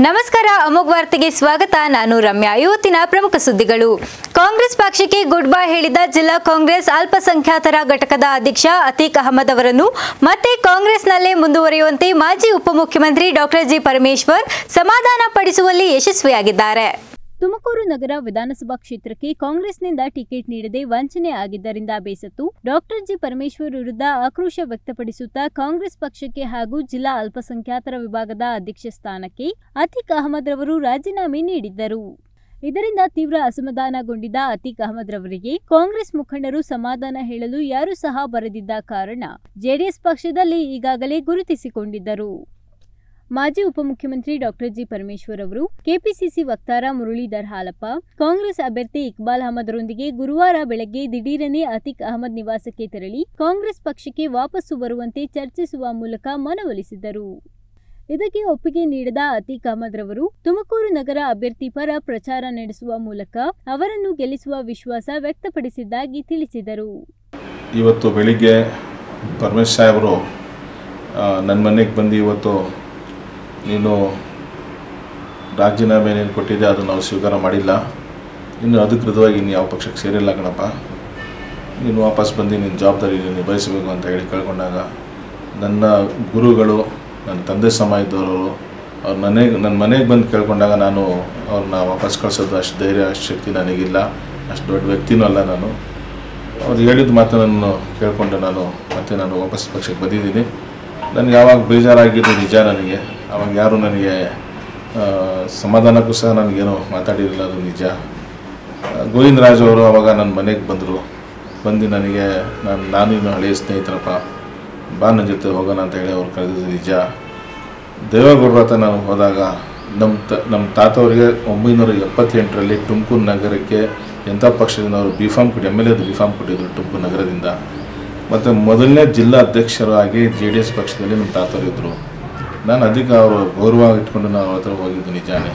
ನಮಸ್ಕಾರ ಅಮೋಘ್ ವಾರ್ತೆಗೆ ಸ್ವಾಗತ ನಾನು ರಮ್ಯಾ ಇವತ್ತಿನ ಪ್ರಮುಖ ಸುದ್ದಿಗಳು ಕಾಂಗ್ರೆಸ್ ಪಕ್ಷಕ್ಕೆ ಗುಡ್ ಬೈ ಹೇಳಿದ ಜಿಲ್ಲಾ ಕಾಂಗ್ರೆಸ್ ಅಲ್ಪಸಂಖ್ಯಾತರ ಘಟಕದ ಅಧ್ಯಕ್ಷ ಅತೀಕ್ ಅಹಮದ್ ಅವರನ್ನು ಮತ್ತೆ ಕಾಂಗ್ರೆಸ್ನಲ್ಲೇ ಮುಂದುವರಿಯುವಂತೆ ಮಾಜಿ ಉಪಮುಖ್ಯಮಂತ್ರಿ ಡಾಕ್ಟರ್ ಜಿ ಪರಮೇಶ್ವರ್ ಸಮಾಧಾನ ಪಡಿಸುವಲ್ಲಿ ಯಶಸ್ವಿಯಾಗಿದ್ದಾರೆ ತುಮಕೂರು ನಗರ ವಿಧಾನಸಭಾ ಕ್ಷೇತ್ರಕ್ಕೆ ಕಾಂಗ್ರೆಸ್ನಿಂದ ಟಿಕೆಟ್ ನೀಡದೆ ವಂಚನೆ ಆಗಿದ್ದರಿಂದ ಬೇಸತ್ತು ಡಾಕ್ಟರ್ ಜಿ ಪರಮೇಶ್ವರ್ ವಿರುದ್ಧ ಆಕ್ರೋಶ ವ್ಯಕ್ತಪಡಿಸುತ್ತಾ ಕಾಂಗ್ರೆಸ್ ಪಕ್ಷಕ್ಕೆ ಹಾಗೂ ಜಿಲ್ಲಾ ಅಲ್ಪಸಂಖ್ಯಾತರ ವಿಭಾಗದ ಅಧ್ಯಕ್ಷ ಸ್ಥಾನಕ್ಕೆ ಅತೀಕ್ ಅಹಮದ್ ರವರು ರಾಜೀನಾಮೆ ನೀಡಿದ್ದರು ಇದರಿಂದ ತೀವ್ರ ಅಸಮಾಧಾನಗೊಂಡಿದ್ದ ಅತೀಕ್ ಅಹಮದ್ ರವರಿಗೆ ಕಾಂಗ್ರೆಸ್ ಮುಖಂಡರು ಸಮಾಧಾನ ಹೇಳಲು ಯಾರೂ ಸಹ ಬರೆದಿದ್ದ ಕಾರಣ ಜೆಡಿಎಸ್ ಪಕ್ಷದಲ್ಲಿ ಈಗಾಗಲೇ ಗುರುತಿಸಿಕೊಂಡಿದ್ದರು ಮಾಜಿ ಉಪಮುಖ್ಯಮಂತ್ರಿ ಡಾಕ್ಟರ್ ಜಿ ಪರಮೇಶ್ವರ್ ಅವರು ಕೆಪಿಸಿಸಿ ವಕ್ತಾರ ಮುರಳೀಧರ್ ಹಾಲಪ್ಪ ಕಾಂಗ್ರೆಸ್ ಅಭ್ಯರ್ಥಿ ಇಕ್ಬಾಲ್ ಅಹಮದ್ರೊಂದಿಗೆ ಗುರುವಾರ ಬೆಳಗ್ಗೆ ದಿಢೀರನೆ ಅತೀಕ್ ಅಹಮದ್ ನಿವಾಸಕ್ಕೆ ತೆರಳಿ ಕಾಂಗ್ರೆಸ್ ಪಕ್ಷಕ್ಕೆ ವಾಪಸ್ಸು ಬರುವಂತೆ ಚರ್ಚಿಸುವ ಮೂಲಕ ಮನವೊಲಿಸಿದ್ದರು ಇದಕ್ಕೆ ಒಪ್ಪಿಗೆ ನೀಡದ ಅತೀಕ್ ಅಹಮದ್ ರವರು ತುಮಕೂರು ನಗರ ಅಭ್ಯರ್ಥಿ ಪರ ಪ್ರಚಾರ ನಡೆಸುವ ಮೂಲಕ ಅವರನ್ನು ಗೆಲ್ಲಿಸುವ ವಿಶ್ವಾಸ ವ್ಯಕ್ತಪಡಿಸಿದ್ದಾಗಿ ತಿಳಿಸಿದರು ಇವತ್ತು ಬೆಳಿಗ್ಗೆ ಪರಮೇಶ್ ಸಾಹೇಬರು ನನ್ನ ಮನೆಗೆ ಬಂದು ಇವತ್ತು ನೀನು ರಾಜೀನಾಮೆ ನೀನು ಕೊಟ್ಟಿದ್ದೆ ಅದು ನಾವು ಸ್ವೀಕಾರ ಮಾಡಿಲ್ಲ ಇನ್ನು ಅಧಿಕೃತವಾಗಿ ಇನ್ನು ಯಾವ ಪಕ್ಷಕ್ಕೆ ಸೇರಿಲ್ಲ ಕಣಪ್ಪ ನೀನು ವಾಪಸ್ ಬಂದು ನಿನ್ನ ಜವಾಬ್ದಾರಿ ನೀನು ನಿಭಾಯಿಸಬೇಕು ಅಂತ ಹೇಳಿ ಕೇಳ್ಕೊಂಡಾಗ ನನ್ನ ಗುರುಗಳು ನನ್ನ ತಂದೆ ಸಮ ಇದ್ದವರು ಅವ್ರು ಮನೆಗೆ ನನ್ನ ಮನೆಗೆ ಬಂದು ಕೇಳ್ಕೊಂಡಾಗ ನಾನು ಅವ್ರನ್ನ ವಾಪಸ್ ಕಳಿಸೋದು ಅಷ್ಟು ಧೈರ್ಯ ಅಷ್ಟು ಶಕ್ತಿ ನನಗಿಲ್ಲ ಅಷ್ಟು ದೊಡ್ಡ ವ್ಯಕ್ತಿನೂ ಅಲ್ಲ ನಾನು ಅವ್ರು ಹೇಳಿದ ಮಾತನ್ನು ಕೇಳಿಕೊಂಡು ನಾನು ಮತ್ತೆ ನಾನು ವಾಪಸ್ ಪಕ್ಷಕ್ಕೆ ಬಂದಿದ್ದೀನಿ ನನಗೆ ಯಾವಾಗ ಬೇಜಾರಾಗಿದ್ದು ನಿಜ ನನಗೆ ಅವಾಗ ಯಾರು ನನಗೆ ಆ, ಸಮಾಧಾನಕ್ಕೂ ಸಹ ನನಗೇನು ಮಾತಾಡಿರಲಿಲ್ಲ ಅದು ನಿಜ ಆ, ಗೋವಿಂದರಾಜ್ ಅವರು ಅವಾಗ ನನ್ನ ಮನೆಗೆ ಬಂದರು ಬಂದು ನನಗೆ ನಾನು ನಾನಿನ್ನು ಹಳೆಯ ಸ್ನೇಹಿತರಪ್ಪ ಬಾ ನನ್ನ ಜೊತೆ ಹೋಗೋಣ ಅಂತ ಹೇಳಿ ಅವ್ರು ಕರೆದಿದ್ದು ನಿಜ ದೇವೇಗೌಡರ ಹತ್ರ ನಾನು ಹೋದಾಗ ನಮ್ಮ ತ ನಮ್ಮ ತಾತವರಿಗೆ ಒಂಬೈನೂರ ಎಪ್ಪತ್ತೆಂಟರಲ್ಲಿ ತುಮಕೂರು ನಗರಕ್ಕೆ ಎಂಥ ಪಕ್ಷದಿಂದ ಅವರು ಬಿ ಫಾರ್ಮ್ ಕೊಟ್ಟು ಎಮ್ ಎಲ್ ಎದು ಬಿ ಫಾರ್ಮ್ ಕೊಟ್ಟಿದ್ದರು ತುಮಕೂರು ನಗರದಿಂದ ಮತ್ತು ಮೊದಲನೇ ಜಿಲ್ಲಾ ಅಧ್ಯಕ್ಷರಾಗಿ ಜೆ ಡಿ ಎಸ್ ಪಕ್ಷದಲ್ಲಿ ನಮ್ಮ ತಾತವರು ಇದ್ದರು ನಾನು ಅಧಿಕ ಅವರು ಗೌರವ ಇಟ್ಕೊಂಡು ನಾನು ಅವ್ರ ಹತ್ರ ಹೋಗಿದ್ದು ನಿಜಾನೇ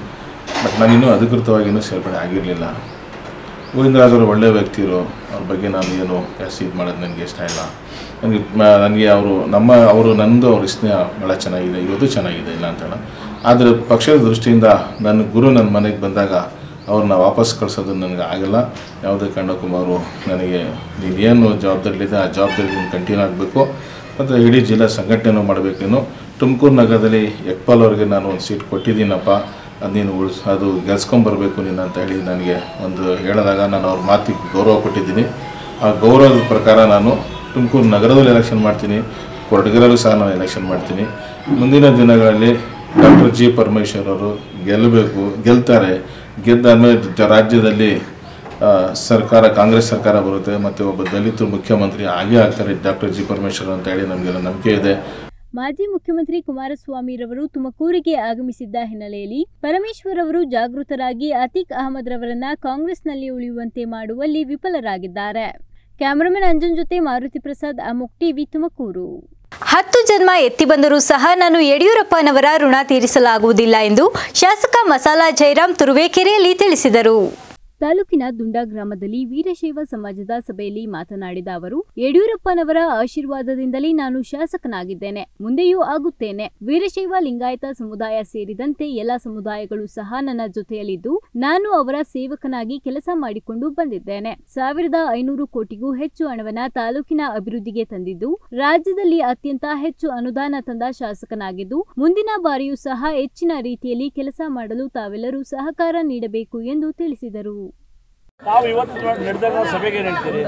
ಬಟ್ ನಾನಿನ್ನೂ ಅಧಿಕೃತವಾಗಿ ಇನ್ನೂ ಸೇರ್ಪಡೆ ಆಗಿರಲಿಲ್ಲ ಗೋವಿಂದರಾಜ್ ಅವರು ಒಳ್ಳೆಯ ವ್ಯಕ್ತಿರು ಅವ್ರ ಬಗ್ಗೆ ನಾನು ಏನು ಜಾಸ್ತಿ ಇದು ಮಾಡೋದು ನನಗೆ ಇಷ್ಟ ಇಲ್ಲ ನನಗೆ ಮ- ನನಗೆ ಅವರು ನಮ್ಮ ಅವರು ನಂದು ಅವ್ರ ಸ್ನೇಹ ಭಾಳ ಚೆನ್ನಾಗಿದೆ ಇವತ್ತು ಚೆನ್ನಾಗಿದೆ ಇಲ್ಲ ಅಂತೇಳ ಆದರೆ ಪಕ್ಷದ ದೃಷ್ಟಿಯಿಂದ ನನ್ನ ಗುರು ನನ್ನ ಮನೆಗೆ ಬಂದಾಗ ಅವ್ರನ್ನ ವಾಪಸ್ ಕಳ್ಸೋದು ನನಗೆ ಆಗಲ್ಲ ಯಾವುದೇ ಕಾರಣಕ್ಕೂ ಅವರು ನನಗೆ ನೀನು ಏನು ಜವಾಬ್ದಾರಿಲಿದೆ ಆ ಜವಾಬ್ದಾರಿ ನೀನು ಕಂಟಿನ್ಯೂ ಆಗಬೇಕು ಮತ್ತು ಇಡೀ ಜಿಲ್ಲಾ ಸಂಘಟನೆನೂ ಮಾಡಬೇಕು ನೀನು ತುಮಕೂರು ನಗರದಲ್ಲಿ ಯಕ್ಪಾಲ್ ಅವ್ರಿಗೆ ನಾನು ಒಂದು ಸೀಟ್ ಕೊಟ್ಟಿದ್ದೀನಪ್ಪ ಅದು ನೀನು ಉಳಿಸ್ ಅದು ಗೆಲ್ಸ್ಕೊಂಬರ್ಬೇಕು ನೀನು ಅಂತ ಹೇಳಿ ನನಗೆ ಒಂದು ಹೇಳಿದಾಗ ನಾನು ಅವ್ರ ಮಾತಿಗೆ ಗೌರವ ಕೊಟ್ಟಿದ್ದೀನಿ ಆ ಗೌರವದ ಪ್ರಕಾರ ನಾನು ತುಮಕೂರು ನಗರದಲ್ಲಿ ಎಲೆಕ್ಷನ್ ಮಾಡ್ತೀನಿ ಕೊರಟಗೆರೆಯಲ್ಲೂ ಸಹ ನಾನು ಎಲೆಕ್ಷನ್ ಮಾಡ್ತೀನಿ ಮುಂದಿನ ದಿನಗಳಲ್ಲಿ ಡಾಕ್ಟರ್ ಜಿ ಪರಮೇಶ್ವರ್ ಅವರು ಗೆಲ್ಲಬೇಕು ಗೆಲ್ತಾರೆ ಗೆದ್ದಾದ್ಮೇಲೆ ಜ- ರಾಜ್ಯದಲ್ಲಿ ಆ, ಸರ್ಕಾರ ಕಾಂಗ್ರೆಸ್ ಸರ್ಕಾರ ಬರುತ್ತೆ ಮತ್ತು ಒಬ್ಬ ದಲಿತರು ಮುಖ್ಯಮಂತ್ರಿ ಆಗೇ ಆಗ್ತಾರೆ ಡಾಕ್ಟರ್ ಜಿ ಪರಮೇಶ್ವರ್ ಅಂತ ಹೇಳಿ ನಮಗೆಲ್ಲ ನಂಬಿಕೆ ಇದೆ ಮಾಜಿ ಮುಖ್ಯಮಂತ್ರಿ ಕುಮಾರಸ್ವಾಮಿರವರು ತುಮಕೂರಿಗೆ ಆಗಮಿಸಿದ್ದ ಹಿನ್ನೆಲೆಯಲ್ಲಿ ಪರಮೇಶ್ವರ್ ಅವರು ಜಾಗೃತರಾಗಿ ಅತೀಕ್ ಅಹಮದ್ ರವರನ್ನ ಕಾಂಗ್ರೆಸ್ನಲ್ಲಿ ಉಳಿಯುವಂತೆ ಮಾಡುವಲ್ಲಿ ವಿಫಲರಾಗಿದ್ದಾರೆ ಕ್ಯಾಮರಾಮನ್ ಅಂಜನ್ ಜೊತೆ ಮಾರುತಿ ಪ್ರಸಾದ್ ಅಮುಕ್ ಟಿವಿ ತುಮಕೂರು ಹತ್ತು ಜನ್ಮ ಎತ್ತಿ ಬಂದರೂ ಸಹ ನಾನು ಯಡಿಯೂರಪ್ಪನವರ ಋಣ ತೀರಿಸಲಾಗುವುದಿಲ್ಲ ಎಂದು ಶಾಸಕ ಮಸಾಲಾ ಜಯರಾಮ್ ತುರುವೇಕೆರೆಯಲ್ಲಿ ತಿಳಿಸಿದರು ತಾಲೂಕಿನ ದುಂಡಾ ಗ್ರಾಮದಲ್ಲಿ ವೀರಶೈವ ಸಮಾಜದ ಸಭೆಯಲ್ಲಿ ಮಾತನಾಡಿದ ಅವರು ಯಡಿಯೂರಪ್ಪನವರ ಆಶೀರ್ವಾದದಿಂದಲೇ ನಾನು ಶಾಸಕನಾಗಿದ್ದೇನೆ ಮುಂದೆಯೂ ಆಗುತ್ತೇನೆ ವೀರಶೈವ ಲಿಂಗಾಯತ ಸಮುದಾಯ ಸೇರಿದಂತೆ ಎಲ್ಲ ಸಮುದಾಯಗಳು ಸಹ ನನ್ನ ಜೊತೆಯಲ್ಲಿದ್ದು ನಾನು ಅವರ ಸೇವಕನಾಗಿ ಕೆಲಸ ಮಾಡಿಕೊಂಡು ಬಂದಿದ್ದೇನೆ ಸಾವಿರದ ಐನೂರು ಕೋಟಿಗೂ ಹೆಚ್ಚು ಹಣವನ್ನ ತಾಲೂಕಿನ ಅಭಿವೃದ್ಧಿಗೆ ತಂದಿದ್ದು ರಾಜ್ಯದಲ್ಲಿ ಅತ್ಯಂತ ಹೆಚ್ಚು ಅನುದಾನ ತಂದ ಶಾಸಕನಾಗಿದ್ದು ಮುಂದಿನ ಬಾರಿಯೂ ಸಹ ಹೆಚ್ಚಿನ ರೀತಿಯಲ್ಲಿ ಕೆಲಸ ಮಾಡಲು ತಾವೆಲ್ಲರೂ ಸಹಕಾರ ನೀಡಬೇಕು ಎಂದು ತಿಳಿಸಿದರು ನಾವು ಇವತ್ತು ನೋಡಿ ನಡೆದಾಗ ಸಭೆಗೆ ಏನ್ ಹೇಳ್ತೀರಿ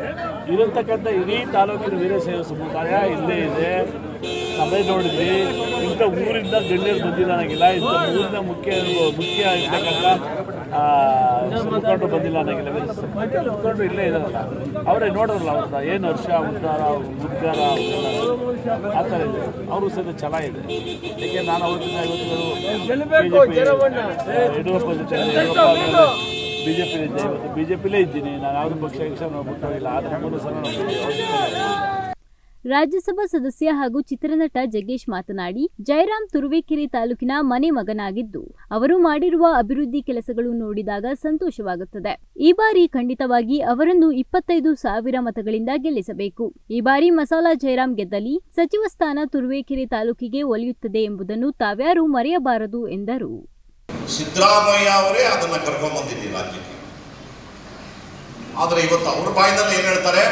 ಇರತಕ್ಕಂಥ ಇಡೀ ತಾಲೂಕಿನ ವೀರಶೈವ ಸಮುದಾಯ ಇಲ್ಲೇ ಇದೆ ಸಭೆ ನೋಡಿದ್ವಿ ಇಂಥ ಊರಿಂದ ಗಣ್ಯರು ಬಂದಿಲ್ಲ ನನಗಿಲ್ಲ ಇಂಥ ಊರಿನ ಮುಖ್ಯ ಮುಖ್ಯ ಇರ್ತಕ್ಕಂಥ ಆ, ಮುಖಂಡರು ಬಂದಿಲ್ಲ ನನಗಿಲ್ಲ ಮುಖ್ಯ ಮುಖಂಡರು ಇಲ್ಲೇ ಇದಾರಲ್ಲ ಅವರೇ ನೋಡೋರಲ್ಲ ಅವ್ರನ್ನ ಏನು ಹರ್ಷ ಉದ್ಧಾರ ಉದ್ಗಾರ ಅವರೆಲ್ಲ ಆ ಥರ ಇದೆ ಅವರು ಸಹಿತ ಚೆನ್ನಾಗಿದೆ ಏಕೆ ನಾನು ಅವತ್ತಿನ ಇವತ್ತು ಯಡಿಯೂರಪ್ಪ ಜೊತೆ ಯಡಿಯೂರಪ್ಪ ಬಿಜೆಪಿ ಇದೆ ಇವತ್ತು ಬಿಜೆಪಿಲೇ ಇದ್ದೀನಿ ನಾನು ಯಾವುದು ಪಕ್ಷ ಗಿಕ್ಷ ನಾವು ಬಿಟ್ಟು ಇಲ್ಲ ಆದ್ರೆ ಮೂರು ಸಲ ನಾವು ರಾಜ್ಯಸಭಾ ಸದಸ್ಯ ಹಾಗೂ ಚಿತ್ರನಟ ಜಗ್ಗೇಶ್ ಮಾತನಾಡಿ ಜಯರಾಮ್ ತುರುವೇಕೆರೆ ತಾಲೂಕಿನ ಮನೆ ಮಗನಾಗಿದ್ದು ಅವರು ಮಾಡಿರುವ ಅಭಿವೃದ್ಧಿ ಕೆಲಸಗಳು ನೋಡಿದಾಗ ಸಂತೋಷವಾಗುತ್ತದೆ ಈ ಬಾರಿ ಖಂಡಿತವಾಗಿ ಅವರನ್ನು ಇಪ್ಪತ್ತೈದು ಸಾವಿರ ಮತಗಳಿಂದ ಗೆಲ್ಲಿಸಬೇಕು ಈ ಬಾರಿ ಮಸಾಲಾ ಜಯರಾಮ್ ಗೆದ್ದಲ್ಲಿ ಸಚಿವ ಸ್ಥಾನ ತುರುವೇಕೆರೆ ತಾಲೂಕಿಗೆ ಒಲಿಯುತ್ತದೆ ಎಂಬುದನ್ನು ತಾವ್ಯಾರೂ ಮರೆಯಬಾರದು ಎಂದರು ಸಿದ್ದರಾಮಯ್ಯ ಅವರೇ ಅದನ್ನ ಕರ್ಕೊಂಡ್ ಬಂದಿದ್ದೀವಿ ರಾಜ್ಯಕ್ಕೆ ಆದ್ರೆ ಇವತ್ತು ಅವ್ರ ಬಾಯಿನಲ್ಲಿ ಏನ್ ಹೇಳ್ತಾರೆ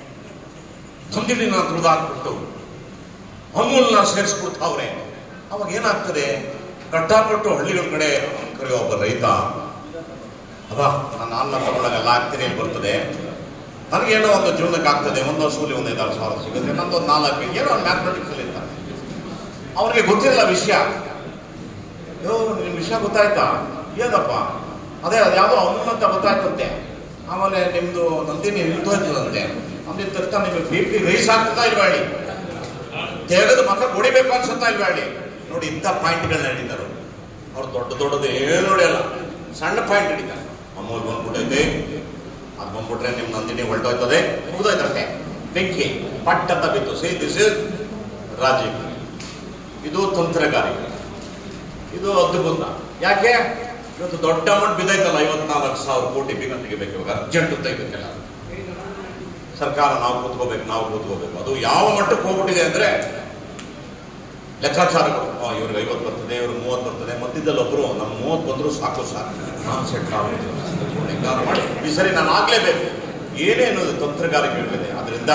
ತಂದಿಡಿನ ತುಳಿದಾಕ್ಬಿಟ್ಟು ಅಮೂಲ್ನ ಸೇರಿಸ್ಬಿಡ್ತಾವ್ರೆ ಅವಾಗ ಏನಾಗ್ತದೆ ಕಟ್ಟಾಪಟ್ಟು ಹಳ್ಳಿಗಳ ಕಡೆ ಕರೆಯೋ ಒಬ್ಬ ರೈತ ಅದ ನಾನು ಅನ್ನ ತಗೊಂಡಾಗ ಎಲ್ಲ ಆಗ್ತೀನಿ ಅಂತ ಬರ್ತದೆ ನನಗೇನೋ ಒಂದು ಜೀವನಕ್ಕೆ ಆಗ್ತದೆ ಒಂದು ವರ್ಷದಲ್ಲಿ ಒಂದು ಐದಾರು ಸಾವಿರ ಸಿಗುತ್ತೆ ನಂದೊಂದು ನಾಲ್ಕು ಏನೋ ಒಂದು ಮ್ಯಾಥಮೆಟಿಕ್ಸ್ ಅಲ್ಲಿ ಇರ್ತಾರೆ ಅವ್ರಿಗೆ ಗೊತ್ತಿರಲ್ಲ ವಿಷಯ ಯೋ ನಿಮ್ ವಿಷಯ ಗೊತ್ತಾಯ್ತಾ ಏನಪ್ಪ ಅದೇ ಅದು ಯಾವುದೋ ಅವನು ಅಂತ ಗೊತ್ತಾಯ್ತಂತೆ ಆಮೇಲೆ ನಿಮ್ದು ನಂದಿನಿ ನಿಂತೋಯ್ತದಂತೆ ಅಂದಿನ ತರ್ಕ ನಿಮಗೆ ಬಿ ಪಿ ರೈಸ್ ಆಗ್ತದಾ ಇಲ್ವಾ ಹೇಳಿ ತೆಗೆದು ಮಕ್ಕ ಹೊಡಿಬೇಕು ಅನ್ಸುತ್ತಾ ಇಲ್ವಾ ಹೇಳಿ ನೋಡಿ ಇಂಥ ಪಾಯಿಂಟ್ಗಳನ್ನ ಹಿಡಿತಾರೆ ಅವ್ರು ದೊಡ್ಡ ದೊಡ್ಡದು ಏನು ಹೊಡೆಯಲ್ಲ ಸಣ್ಣ ಪಾಯಿಂಟ್ ಹಿಡಿತಾರೆ ಅಮೂಲ್ ಬಂದ್ಬಿಟ್ಟೈತೆ ಅದು ಬಂದ್ಬಿಟ್ರೆ ನಿಮ್ಮ ನಂದಿನಿ ಹೊರಟೋಯ್ತದೆ ಮುಗಿದೋಯ್ತಂತೆ ಬೆಂಕಿ ಪಟ್ ಅಂತ ಬಿತ್ತು ಸಿ ದಿಸ್ ಇಸ್ ರಾಜೀವ್ ಇದು ತಂತ್ರಗಾರಿಕೆ ಇದು ಅದ್ಭುತ ಯಾಕೆ ಇವತ್ತು ದೊಡ್ಡ ಅಮೌಂಟ್ ಬಿದ್ದೈತಲ್ಲ ಐವತ್ನಾಲ್ಕು ಸಾವಿರ ಕೋಟಿ ಬೇಗ ತೆಗಿಬೇಕು ಇವಾಗ ಅರ್ಜೆಂಟ್ ತೆಗಿಬೇಕಲ್ಲ ಸರ್ಕಾರ ನಾವು ಕೂತ್ಕೋಬೇಕು ನಾವು ಕೂತ್ಕೋಬೇಕು ಅದು ಯಾವ ಮಟ್ಟಕ್ಕೆ ಹೋಗ್ಬಿಟ್ಟಿದೆ ಅಂದ್ರೆ ಲೆಕ್ಕಾಚಾರಗಳು ಆ, ಇವ್ರಿಗೆ ಐವತ್ತು ಬರ್ತದೆ ಇವ್ರಿಗೆ ಮೂವತ್ತು ಬರ್ತದೆ ಮಧ್ಯದಲ್ಲಿ ಒಬ್ರು ನಮ್ಮ ಮೂವತ್ತು ಬಂದ್ರು ಸಾಕು ಸಾಕು ನಾನು ಸೆಟ್ ಆಗ್ಬಿಟ್ಟು ಹೆಂಗಾರು ಮಾಡಿ ಈ ಸರಿ ನಾನು ಆಗ್ಲೇಬೇಕು ಏನೇನು ತಂತ್ರಗಾರಿಕೆಗಳಿದೆ ಅದರಿಂದ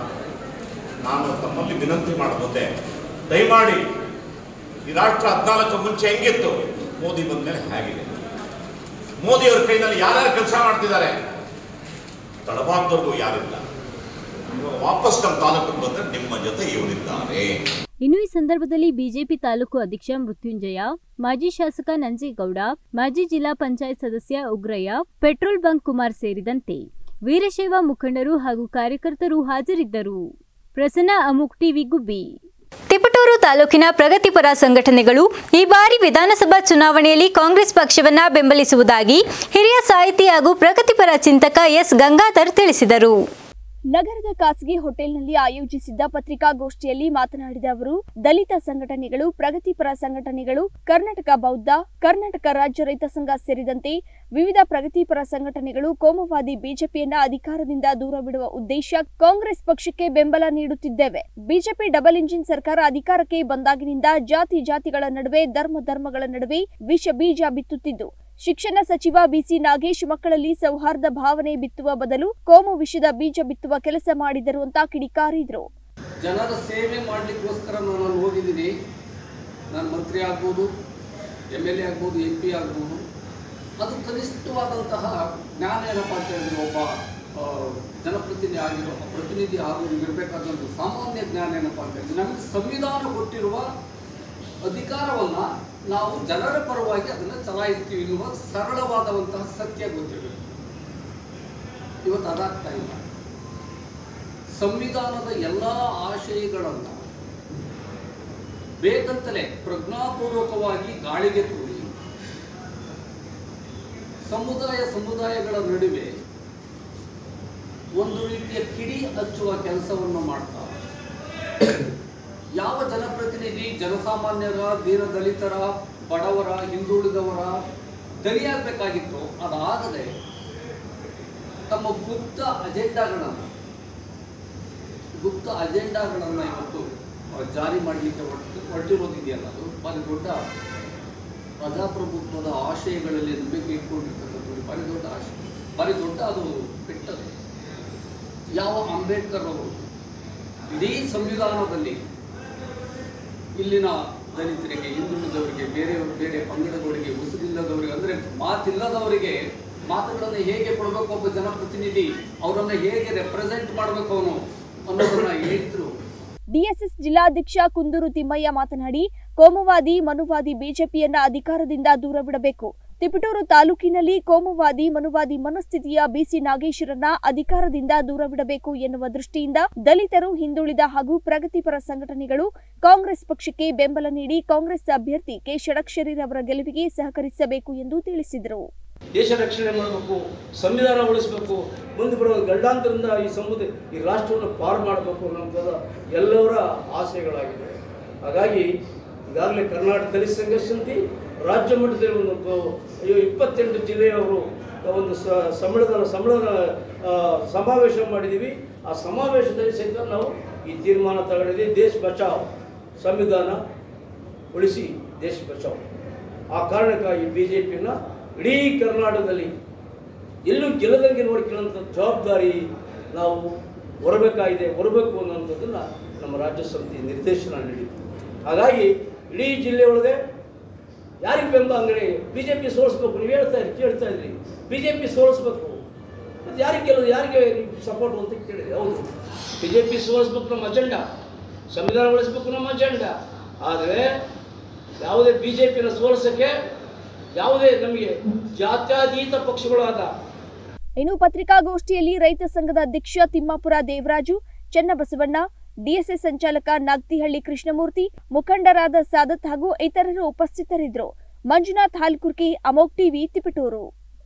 ನಾನು ತಮ್ಮಲ್ಲಿ ವಿನಂತಿ ಮಾಡೋದಂತೆ ದಯಮಾಡಿ ಈ ರಾಷ್ಟ್ರ ಹದಿನಾಲ್ಕು ಮುಂಚೆ ಹೆಂಗಿತ್ತು ಮೋದಿ ಬಂದ್ಮೇಲೆ ಹೇಗಿದೆ ಮೋದಿ ಅವ್ರ ಕೈನಲ್ಲಿ ಯಾರ್ಯಾರು ಕೆಲಸ ಮಾಡ್ತಿದ್ದಾರೆ ತಳಭಾಗದವರೆಗೂ ಯಾರಿಲ್ಲ ನೀವು ವಾಪಸ್ ನಮ್ಮ ತಾಲೂಕಿಗೆ ಬಂದ್ರೆ ನಿಮ್ಮ ಜೊತೆ ಇವರಿದ್ದಾರೆ ಇನ್ನು ಈ ಸಂದರ್ಭದಲ್ಲಿ ಬಿಜೆಪಿ ತಾಲೂಕು ಅಧ್ಯಕ್ಷ ಮೃತ್ಯುಂಜಯ ಮಾಜಿ ಶಾಸಕ ನಂಜೇಗೌಡ ಮಾಜಿ ಜಿಲ್ಲಾ ಪಂಚಾಯತ್ ಸದಸ್ಯ ಉಗ್ರಯ್ಯ ಪೆಟ್ರೋಲ್ ಬಂಕ್ ಕುಮಾರ್ ಸೇರಿದಂತೆ ವೀರಶೈವ ಮುಖಂಡರು ಹಾಗೂ ಕಾರ್ಯಕರ್ತರು ಹಾಜರಿದ್ದರು ಪ್ರಸನ್ನ ಅಮುಕ್ ಟಿವಿ ಗುಬ್ಬಿ ತಿಪಟೂರು ತಾಲೂಕಿನ ಪ್ರಗತಿಪರ ಸಂಘಟನೆಗಳು ಈ ಬಾರಿ ವಿಧಾನಸಭಾ ಚುನಾವಣೆಯಲ್ಲಿ ಕಾಂಗ್ರೆಸ್ ಪಕ್ಷವನ್ನ ಬೆಂಬಲಿಸುವುದಾಗಿ ಹಿರಿಯ ಸಾಹಿತಿ ಹಾಗೂ ಪ್ರಗತಿಪರ ಚಿಂತಕ ಎಸ್ ಗಂಗಾಧರ್ ತಿಳಿಸಿದರು ನಗರದ ಖಾಸಗಿ ಹೋಟೆಲ್ನಲ್ಲಿ ಆಯೋಜಿಸಿದ್ದ ಪತ್ರಿಕಾಗೋಷ್ಠಿಯಲ್ಲಿ ಮಾತನಾಡಿದ ಅವರು ದಲಿತ ಸಂಘಟನೆಗಳು ಪ್ರಗತಿಪರ ಸಂಘಟನೆಗಳು ಕರ್ನಾಟಕ ಬೌದ್ಧ ಕರ್ನಾಟಕ ರಾಜ್ಯ ರೈತ ಸಂಘ ಸೇರಿದಂತೆ ವಿವಿಧ ಪ್ರಗತಿಪರ ಸಂಘಟನೆಗಳು ಕೋಮುವಾದಿ ಬಿಜೆಪಿಯನ್ನ ಅಧಿಕಾರದಿಂದ ದೂರವಿಡುವ ಉದ್ದೇಶ ಕಾಂಗ್ರೆಸ್ ಪಕ್ಷಕ್ಕೆ ಬೆಂಬಲ ನೀಡುತ್ತಿದ್ದೇವೆ ಬಿಜೆಪಿ ಡಬಲ್ ಇಂಜಿನ್ ಸರ್ಕಾರ ಅಧಿಕಾರಕ್ಕೆ ಬಂದಾಗಿನಿಂದ ಜಾತಿ ಜಾತಿಗಳ ನಡುವೆ ಧರ್ಮ ಧರ್ಮಗಳ ನಡುವೆ ವಿಷ ಬೀಜ ಬಿತ್ತುತ್ತಿದ್ದು ಶಿಕ್ಷಣ ಸಚಿವ ಬಿಸಿ ನಾಗೇಶ್ ಮಕ್ಕಳಲ್ಲಿ ಸೌಹಾರ್ದ ಭಾವನೆ ಬಿತ್ತುವ ಬದಲು ಕೋಮು ವಿಷದ ಬೀಜ ಬಿತ್ತುವ ಕೆಲಸ ಮಾಡಿದರು ಅಂತ ಕಿಡಿಕಾರಿದ್ರು ಜನರ ಸೇವೆ ಮಾಡಲಿಕ್ಕೋಸ್ಕರ ನಾನು ಅಲ್ಲಿ ಹೋಗಿದ್ದೀನಿ ನಾನು ಮಂತ್ರಿ ಆಗ್ಬೋದು ಎಮ್ ಎಲ್ ಎ ಆಗ್ಬೋದು ಎಂ ಪಿ ಆಗ್ಬೋದು ಅದು ಕನಿಷ್ಠವಾದಂತಹ ಜ್ಞಾನ ಏನಪ್ಪ ಅಂತ ಹೇಳಿದ್ರೆ ಒಬ್ಬ ಆ, ಜನಪ್ರತಿನಿಧಿ ಆಗಿರೋ ಪ್ರತಿನಿಧಿ ಹಾಗೂ ಇರಬೇಕಾದಂಥ ಸಾಮಾನ್ಯ ಜ್ಞಾನ ಏನಪ್ಪ ಅಂತ ಹೇಳಿದ್ರೆ ನಮಗೆ ಸಂವಿಧಾನ ಕೊಟ್ಟಿರುವ ಅಧಿಕಾರವನ್ನು ನಾವು ಜನರ ಪರವಾಗಿ ಅದನ್ನು ಚಲಾಯಿಸ್ತೀವಿ ಎನ್ನುವ ಸರಳವಾದಂತಹ ಸತ್ಯ ಗೊತ್ತಿರಬೇಕು ಇವತ್ತು ಅದಾಗ್ತಾ ಇಲ್ಲ ಸಂವಿಧಾನದ ಎಲ್ಲ ಆಶಯಗಳನ್ನು ಬೇಕಂತಲೇ ಪ್ರಜ್ಞಾಪೂರ್ವಕವಾಗಿ ಗಾಳಿಗೆ ತೂರಿ ಸಮುದಾಯ ಸಮುದಾಯಗಳ ನಡುವೆ ಒಂದು ರೀತಿಯ ಕಿಡಿ ಹಚ್ಚುವ ಕೆಲಸವನ್ನು ಮಾಡ್ತಾರೆ ಯಾವ ಜನಪ್ರತಿನಿಧಿ ಜನಸಾಮಾನ್ಯರ ದೀನ ದಲಿತರ ಬಡವರ ಹಿಂದುಳಿದವರ ದನಿಯಾಗಬೇಕಾಗಿತ್ತು ಅದಾಗದೆ ತಮ್ಮ ಗುಪ್ತ ಅಜೆಂಡಾಗಳನ್ನು ಗುಪ್ತ ಅಜೆಂಡಾಗಳನ್ನು ಇವತ್ತು ಆ, ಜಾರಿ ಮಾಡಲಿಕ್ಕೆ ಹೊರಟು ಹೊರಟಿರೋದಿದೆಯಲ್ಲ ಅದು ಭಾರಿ ದೊಡ್ಡ ಪ್ರಜಾಪ್ರಭುತ್ವದ ಆಶಯಗಳಲ್ಲಿ ನಂಬಿಕೆ ಇಟ್ಕೊಂಡಿರ್ತಕ್ಕಂಥದ್ದು ಭಾರಿ ದೊಡ್ಡ ಆಶಯ ಭಾರಿ ದೊಡ್ಡ ಅದು ಬಿಟ್ಟದು ಯಾವ ಅಂಬೇಡ್ಕರ್ ಅವರು ಇಡೀ ಸಂವಿಧಾನದಲ್ಲಿ ಇಲ್ಲಿನ ದಲಿತರಿಗೆ ಹಿಂದುಳಿದವರಿಗೆ ಬೇರೆ ಬೇರೆ ಪಂಗಡದವರಿಗೆ ಉಸಿರಿಲ್ಲದವರಿಗೆ ಅಂದರೆ ಮಾತಿಲ್ಲದವರಿಗೆ ಮಾತುಗಳನ್ನು ಹೇಗೆ ಕೊಡಬೇಕು ಒಬ್ಬ ಜನಪ್ರತಿನಿಧಿ ಅವರನ್ನು ಹೇಗೆ ರೆಪ್ರೆಸೆಂಟ್ ಮಾಡಬೇಕು ಅವನು ಅನ್ನೋದನ್ನ ಹೇಳಿದ್ರು ಡಿಎಸ್ಎಸ್ ಜಿಲ್ಲಾಧ್ಯಕ್ಷ ಕುಂದೂರು ತಿಮ್ಮಯ್ಯ ಮಾತನಾಡಿ ಕೋಮುವಾದಿ ಮನುವಾದಿ ಬಿಜೆಪಿಯನ್ನ ಅಧಿಕಾರದಿಂದ ದೂರವಿಡಬೇಕು ತಿಪಟೂರು ತಾಲೂಕಿನಲ್ಲಿ ಕೋಮುವಾದಿ ಮನುವಾದಿ ಮನಸ್ಥಿತಿಯ ಬಿಸಿ ನಾಗೇಶ್ವರನ್ನ ಅಧಿಕಾರದಿಂದ ದೂರವಿಡಬೇಕು ಎನ್ನುವ ದೃಷ್ಟಿಯಿಂದ ದಲಿತರು ಹಿಂದುಳಿದ ಹಾಗೂ ಪ್ರಗತಿಪರ ಸಂಘಟನೆಗಳು ಕಾಂಗ್ರೆಸ್ ಪಕ್ಷಕ್ಕೆ ಬೆಂಬಲ ನೀಡಿ ಕಾಂಗ್ರೆಸ್ ಅಭ್ಯರ್ಥಿ ಕೆ ಷಡಕ್ಷರಿರವರ ಗೆಲುವಿಗೆ ಸಹಕರಿಸಬೇಕು ಎಂದು ತಿಳಿಸಿದರು ದೇಶ ರಕ್ಷಣೆ ಮಾಡಬೇಕು ಸಂವಿಧಾನ ಉಳಿಸಬೇಕು ಮುಂದೆ ಬರುವ ಗಂಡಾಂತರದಿಂದ ಈ ಸಮುದಾಯ ಈ ರಾಷ್ಟ್ರವನ್ನು ಪಾರು ಮಾಡಬೇಕು ಅನ್ನೋಂಥದ್ದು ಎಲ್ಲವರ ಆಸೆಗಳಾಗಿದೆ ಹಾಗಾಗಿ ಈಗಾಗಲೇ ಕರ್ನಾಟಕ ದಲಿತ ಸಂಘರ್ಷ ಸಮಿತಿ ರಾಜ್ಯ ಮಟ್ಟದಲ್ಲಿ ಒಂದು ಪ- ಅಯ್ಯೋ ಇಪ್ಪತ್ತೆಂಟು ಜಿಲ್ಲೆಯವರು ಒಂದು ಸ ಸಮ್ಮೇಳನ ಸಮ್ಮೇಳನ ಆ, ಸಮಾವೇಶ ಮಾಡಿದ್ದೀವಿ ಆ ಸಮಾವೇಶದಲ್ಲಿ ಸಹಿತ ನಾವು ಈ ತೀರ್ಮಾನ ತಗೊಂಡಿದ್ದೀವಿ ದೇಶ ಬಚಾವ್ ಸಂವಿಧಾನ ಉಳಿಸಿ ದೇಶ ಬಚಾವ್ ಆ ಕಾರಣಕ್ಕಾಗಿ ಬಿ ಜೆ ಪಿನ ಇಡೀ ಕರ್ನಾಟಕದಲ್ಲಿ ಎಲ್ಲೂ ಗೆಲ್ಲದಂಗೆ ನೋಡ್ಕೊಳ್ಳೋಂಥ ಜವಾಬ್ದಾರಿ ನಾವು ಹೊರಬೇಕಾಗಿದೆ ಹೊರಬೇಕು ಅನ್ನೋಂಥದ್ದನ್ನು ನಮ್ಮ ರಾಜ್ಯ ಸಮಿತಿ ನಿರ್ದೇಶನ ನೀಡಿತು ಹಾಗಾಗಿ ಇಡೀ ಜಿಲ್ಲೆ ಒಳಗೆ ಯಾರಿಗೆ ಬೆಂಬಲ ಅಂದರೆ ಬಿ ಜೆ ಪಿ ಸೋಲಿಸ್ಬೇಕು ನೀವು ಹೇಳ್ತಾ ಇದ್ರಿ ಕೇಳ್ತಾ ಇದ್ರಿ ಬಿ ಜೆ ಪಿ ಸೋಲಿಸ್ಬೇಕು ಮತ್ತು ಯಾರಿಗೆ ಗೆಲ್ಲೋದು ಯಾರಿಗೆ ಸಪೋರ್ಟ್ ಅಂತ ಕೇಳಿದೆ ಹೌದು ಬಿ ಜೆ ಪಿ ಸೋಲಿಸ್ಬೇಕು ನಮ್ಮ ಅಜೆಂಡಾ ಸಂವಿಧಾನ ಉಳಿಸ್ಬೇಕು ನಮ್ಮ ಅಜೆಂಡಾ ಆದರೆ ಯಾವುದೇ ಬಿ ಜೆ ಪಿನ ಸೋಲಿಸೋಕ್ಕೆ ಯಾವುದೇ ನಮಗೆ ಜಾತ್ಯತೀತ ಪಕ್ಷಗಳಾದ ಇನ್ನು ಪತ್ರಿಕಾಗೋಷ್ಠಿಯಲ್ಲಿ ರೈತ ಸಂಘದ ಅಧ್ಯಕ್ಷ ತಿಮ್ಮಾಪುರ ದೇವರಾಜು ಚನ್ನಬಸವಣ್ಣ ಡಿಎಸ್ಎಸ್ ಸಂಚಾಲಕ ನಾಗ್ತಿಹಳ್ಳಿ ಕೃಷ್ಣಮೂರ್ತಿ ಮುಖಂಡರಾದ ಸಾದತ್ ಹಾಗೂ ಇತರರು ಉಪಸ್ಥಿತರಿದ್ದರು ಮಂಜುನಾಥ್ ಹಾಲ್ಕುರ್ಕಿ ಅಮೋಕ್ ಟಿವಿ ತಿಪಟೂರು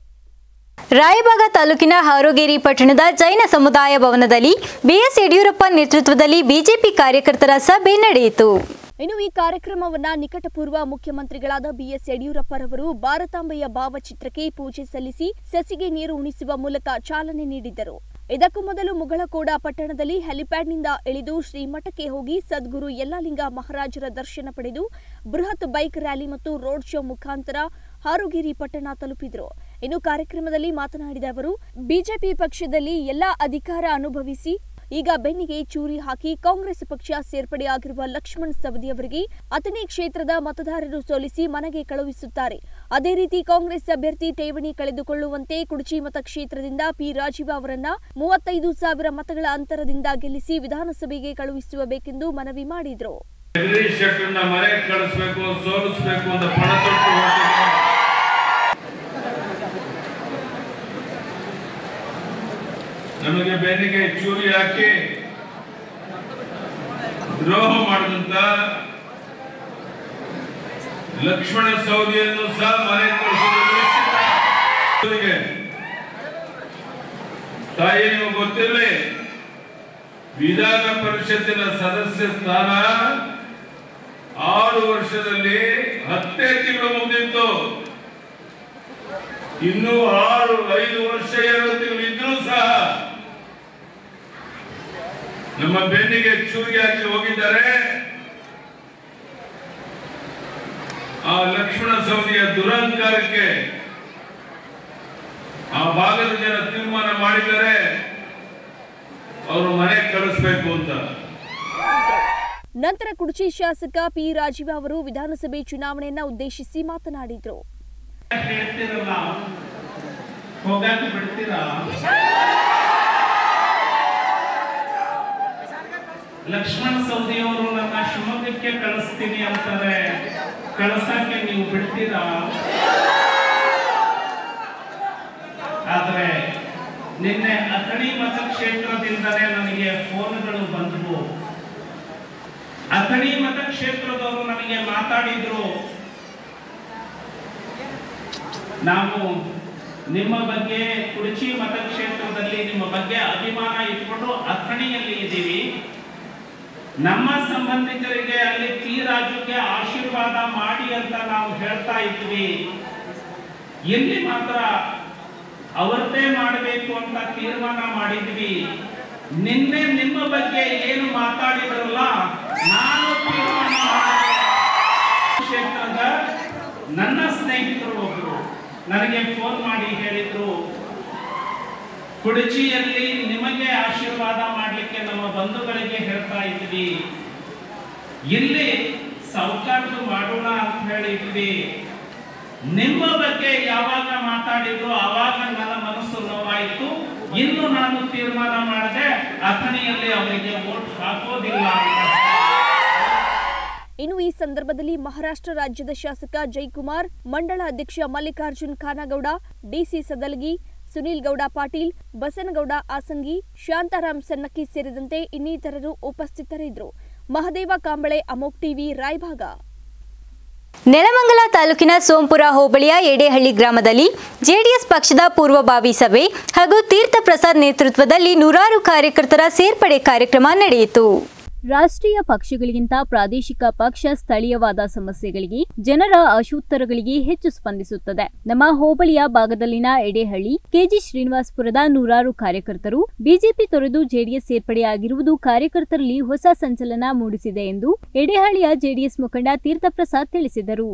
ರಾಯಬಾಗ ತಾಲೂಕಿನ ಹಾರೋಗೇರಿ ಪಟ್ಟಣದ ಜೈನ ಸಮುದಾಯ ಭವನದಲ್ಲಿ ಬಿಎಸ್ ಯಡಿಯೂರಪ್ಪ ನೇತೃತ್ವದಲ್ಲಿ ಬಿಜೆಪಿ ಕಾರ್ಯಕರ್ತರ ಸಭೆ ನಡೆಯಿತು ಇನ್ನು ಈ ಕಾರ್ಯಕ್ರಮವನ್ನ ನಿಕಟಪೂರ್ವ ಮುಖ್ಯಮಂತ್ರಿಗಳಾದ ಬಿಎಸ್ ಯಡಿಯೂರಪ್ಪರವರು ಭಾರತಾಂಬೆಯ ಭಾವಚಿತ್ರಕ್ಕೆ ಪೂಜೆ ಸಲ್ಲಿಸಿ ಸಸಿಗೆ ನೀರು ಉಣಿಸುವ ಮೂಲಕ ಚಾಲನೆ ನೀಡಿದ್ದರು ಇದಕ್ಕೂ ಮೊದಲು ಮುಗಳಕೋಡ ಪಟ್ಟಣದಲ್ಲಿ ಹೆಲಿಪ್ಯಾಡ್ನಿಂದ ಇಳಿದು ಶ್ರೀಮಠಕ್ಕೆ ಹೋಗಿ ಸದ್ಗುರು ಯಲ್ಲಾಲಿಂಗ ಮಹಾರಾಜರ ದರ್ಶನ ಪಡೆದು ಬೃಹತ್ ಬೈಕ್ ರ್ಯಾಲಿ ಮತ್ತು ರೋಡ್ ಶೋ ಮುಖಾಂತರ ಹಾರುಗಿರಿ ಪಟ್ಟಣ ತಲುಪಿದರು ಇನ್ನು ಕಾರ್ಯಕ್ರಮದಲ್ಲಿ ಮಾತನಾಡಿದ ಅವರು ಬಿಜೆಪಿ ಪಕ್ಷದಲ್ಲಿ ಎಲ್ಲಾ ಅಧಿಕಾರ ಅನುಭವಿಸಿ ಈಗ ಬೆನ್ನಿಗೆ ಚೂರಿ ಹಾಕಿ ಕಾಂಗ್ರೆಸ್ ಪಕ್ಷ ಸೇರ್ಪಡೆಯಾಗಿರುವ ಲಕ್ಷ್ಮಣ್ ಸವದಿ ಅವರಿಗೆ ಅಥಣಿ ಕ್ಷೇತ್ರದ ಮತದಾರರು ಸೋಲಿಸಿ ಮನೆಗೆ ಕಳುಹಿಸುತ್ತಾರೆ ಅದೇ ರೀತಿ ಕಾಂಗ್ರೆಸ್ ಅಭ್ಯರ್ಥಿ ಠೇವಣಿ ಕಳೆದುಕೊಳ್ಳುವಂತೆ ಕುಡಚಿ ಮತಕ್ಷೇತ್ರದಿಂದ ಪಿ ರಾಜೀವ ಅವರನ್ನ ಮೂವತ್ತೈದು ಸಾವಿರ ಮತಗಳ ಅಂತರದಿಂದ ಗೆಲ್ಲಿಸಿ ವಿಧಾನಸಭೆಗೆ ಕಳುಹಿಸಬೇಕೆಂದು ಮನವಿ ಮಾಡಿದರು ಜಗದೀಶ್ ಶೆಟ್ಟರ್ನ ಮನೆಗೆ ಕಳಿಸ್ಬೇಕು ಸೋಲಿಸ್ಬೇಕು ಅಂತ ಪಣ ತೊಟ್ಟು ಹೊರಟಿದ್ರು. ನಮಗೆ ಬೆನ್ನಿಗೆ ಚೂರಿ ಹಾಕಿ ದ್ರೋಹ ಮಾಡಿದಂತ ಲಕ್ಷ್ಮಣ ಸೌದಿಯನ್ನು ಸಹ ಮನೆ ಕಳಿಸೋದು ನಿಶ್ಚಿತ. ಇವರಿಗೆ ತಾಯಿ ನಿಮಗೆ ಗೊತ್ತಿರಲಿ ವಿಧಾನ ಪರಿಷತ್ತಿನ ಸದಸ್ಯ ಸ್ಥಾನ ಆರು ವರ್ಷದಲ್ಲಿ ಹತ್ತೇ ತಿಂಗಳು ಮುಗಿದಿತ್ತು ಇನ್ನು ಆರು ಐದು ವರ್ಷ ಎರಡು ತಿಂಗಳು ಇದ್ರೂ ಸಹ ನಮ್ಮ ಬೆನ್ನಿಗೆ ಚೂರಿ ಹಾಕಿ ಹೋಗಿದ್ದಾರೆ ಆ ಲಕ್ಷ್ಮಣ ಸವದಿಯ ದುರಂಕಾರಕ್ಕೆ ಆ ಭಾಗದ ಜನ ತೀರ್ಮಾನ ಮಾಡಿದ್ದಾರೆ ಅವರು ಮನೆಗೆ ಕಳಿಸ್ಬೇಕು ಅಂತ ನಂತರ ಕುಡಚಿ ಶಾಸಕ ಪಿ ರಾಜೀವ ಅವರು ವಿಧಾನಸಭೆ ಚುನಾವಣೆಯನ್ನ ಉದ್ದೇಶಿಸಿ ಮಾತನಾಡಿದರು ಹೇಳ್ತಿರಲ್ಲ ಹೋಗಕ್ಕೆ ಬಿಡ್ತೀರಾ ಲಕ್ಷ್ಮಣ ಸೌದಿಯವರು ನನ್ನ ಶಿವಮೊಗ್ಗಕ್ಕೆ ಕಳಿಸ್ತೀನಿ ಅಂತಾರೆ ಕಳ್ಸಕ್ಕೆ ನೀವು ಬಿಡ್ತೀರಾ ಆದ್ರೆ ನಿನ್ನೆ ಅಥಣಿ ಮತಕ್ಷೇತ್ರದಿಂದಲೇ ನನಗೆ ಫೋನ್ಗಳು ಬಂದವು ಅಥಣಿ ಮತಕ್ಷೇತ್ರದವರು ನನಗೆ ಮಾತಾಡಿದ್ರು ನಾವು ನಿಮ್ಮ ಬಗ್ಗೆ ಕುಡಚಿ ಮತಕ್ಷೇತ್ರದಲ್ಲಿ ನಿಮ್ಮ ಬಗ್ಗೆ ಅಭಿಮಾನ ಇಟ್ಕೊಂಡು ಅಥಣಿಯಲ್ಲಿ ಇದ್ದೀವಿ ನಮ್ಮ ಸಂಬಂಧಿಕರಿಗೆ ಅಲ್ಲಿ ಪಿ ರಾಜುಗೆ ಆಶೀರ್ವಾದ ಮಾಡಿ ಅಂತ ನಾವು ಹೇಳ್ತಾ ಇದ್ವಿ ಇಲ್ಲಿ ಮಾತ್ರ ಅವರದೇ ಮಾಡಬೇಕು ಅಂತ ತೀರ್ಮಾನ ಮಾಡಿದ್ವಿ ನಿನ್ನೆ ನಿಮ್ಮ ಬಗ್ಗೆ ಏನು ಮಾತಾಡಿದ್ರಲ್ಲ ನಾನು ತೀರ್ಮಾನ ಮಾಡಿದೆ. ಕ್ಷೇತ್ರದ ನನ್ನ ಸ್ನೇಹಿತರು ಒಬ್ರು ನನಗೆ ಫೋನ್ ಮಾಡಿ ಹೇಳಿದ್ರು ಕುಡಚಿಯಲ್ಲಿ ನಿಮಗೆ ಆಶೀರ್ವಾದ ಮಾಡಲಿಕ್ಕೆ ನಮ್ಮ ಬಂಧುಗಳಿಗೆ ಹೇಳ್ತಾ ಇದ್ವಿ ಇಲ್ಲಿ ಸೌಕಾರ್ದು ಮಾಡೋಣ ಅಂತ ಹೇಳಿದ್ವಿ ನಿಮ್ಮ ಬಗ್ಗೆ ಯಾವಾಗ ಮಾತಾಡಿದ್ರು ಆವಾಗ ನನ್ನ ಮನಸ್ಸು ನೋವಾಯಿತು ಇನ್ನು ನಾನು ತೀರ್ಮಾನ ಮಾಡಿದೆ ಅಥಣಿಯಲ್ಲಿ ಅವರಿಗೆ ವೋಟ್ ಹಾಕೋದಿಲ್ಲ ಅಂತ ಇನ್ನು ಈ ಸಂದರ್ಭದಲ್ಲಿ ಮಹಾರಾಷ್ಟ್ರ ರಾಜ್ಯದ ಶಾಸಕ ಜೈಕುಮಾರ್ ಮಂಡಳ ಅಧ್ಯಕ್ಷ ಮಲ್ಲಿಕಾರ್ಜುನ್ ಖಾನಾಗೌಡ ಡಿಸಿ ಸದಲಗಿ ಸುನೀಲ್ ಗೌಡ ಪಾಟೀಲ್ ಬಸನಗೌಡ ಆಸಂಗಿ ಶಾಂತಾರಾಮ್ ಸನ್ನಕ್ಕಿ ಸೇರಿದಂತೆ ಇನ್ನಿತರರು ಉಪಸ್ಥಿತರಿದ್ದರು ಮಹದೇವ ಕಾಂಬಳೆ ಅಮೋಕ್ ಟಿವಿ ರಾಯಭಾಗ ನೆಲಮಂಗಲ ತಾಲೂಕಿನ ಸೋಂಪುರ ಹೋಬಳಿಯ ಎಡೆಹಳ್ಳಿ ಗ್ರಾಮದಲ್ಲಿ ಜೆಡಿಎಸ್ ಪಕ್ಷದ ಪೂರ್ವಭಾವಿ ಸಭೆ ಹಾಗೂ ತೀರ್ಥ ಪ್ರಸಾದ್ ನೇತೃತ್ವದಲ್ಲಿ ನೂರಾರು ಕಾರ್ಯಕರ್ತರ ಸೇರ್ಪಡೆ ಕಾರ್ಯಕ್ರಮ ನಡೆಯಿತು ರಾಷ್ಟ್ರೀಯ ಪಕ್ಷಗಳಿಗಿಂತ ಪ್ರಾದೇಶಿಕ ಪಕ್ಷ ಸ್ಥಳೀಯವಾದ ಸಮಸ್ಯೆಗಳಿಗೆ ಜನರ ಆಶೋತ್ತರಗಳಿಗೆ ಹೆಚ್ಚು ಸ್ಪಂದಿಸುತ್ತದೆ ನಮ್ಮ ಹೋಬಳಿಯ ಭಾಗದಲ್ಲಿನ ಎಡೆಹಳ್ಳಿ ಕೆಜಿ ಶ್ರೀನಿವಾಸಪುರದ ನೂರಾರು ಕಾರ್ಯಕರ್ತರು ಬಿಜೆಪಿ ತೊರೆದು ಜೆಡಿಎಸ್ ಸೇರ್ಪಡೆಯಾಗಿರುವುದು ಕಾರ್ಯಕರ್ತರಲ್ಲಿ ಹೊಸ ಸಂಚಲನ ಮೂಡಿಸಿದೆ ಎಂದು ಎಡೆಹಳ್ಳಿಯ ಜೆಡಿಎಸ್ ಮುಖಂಡ ತೀರ್ಥಪ್ರಸಾದ್ ತಿಳಿಸಿದರು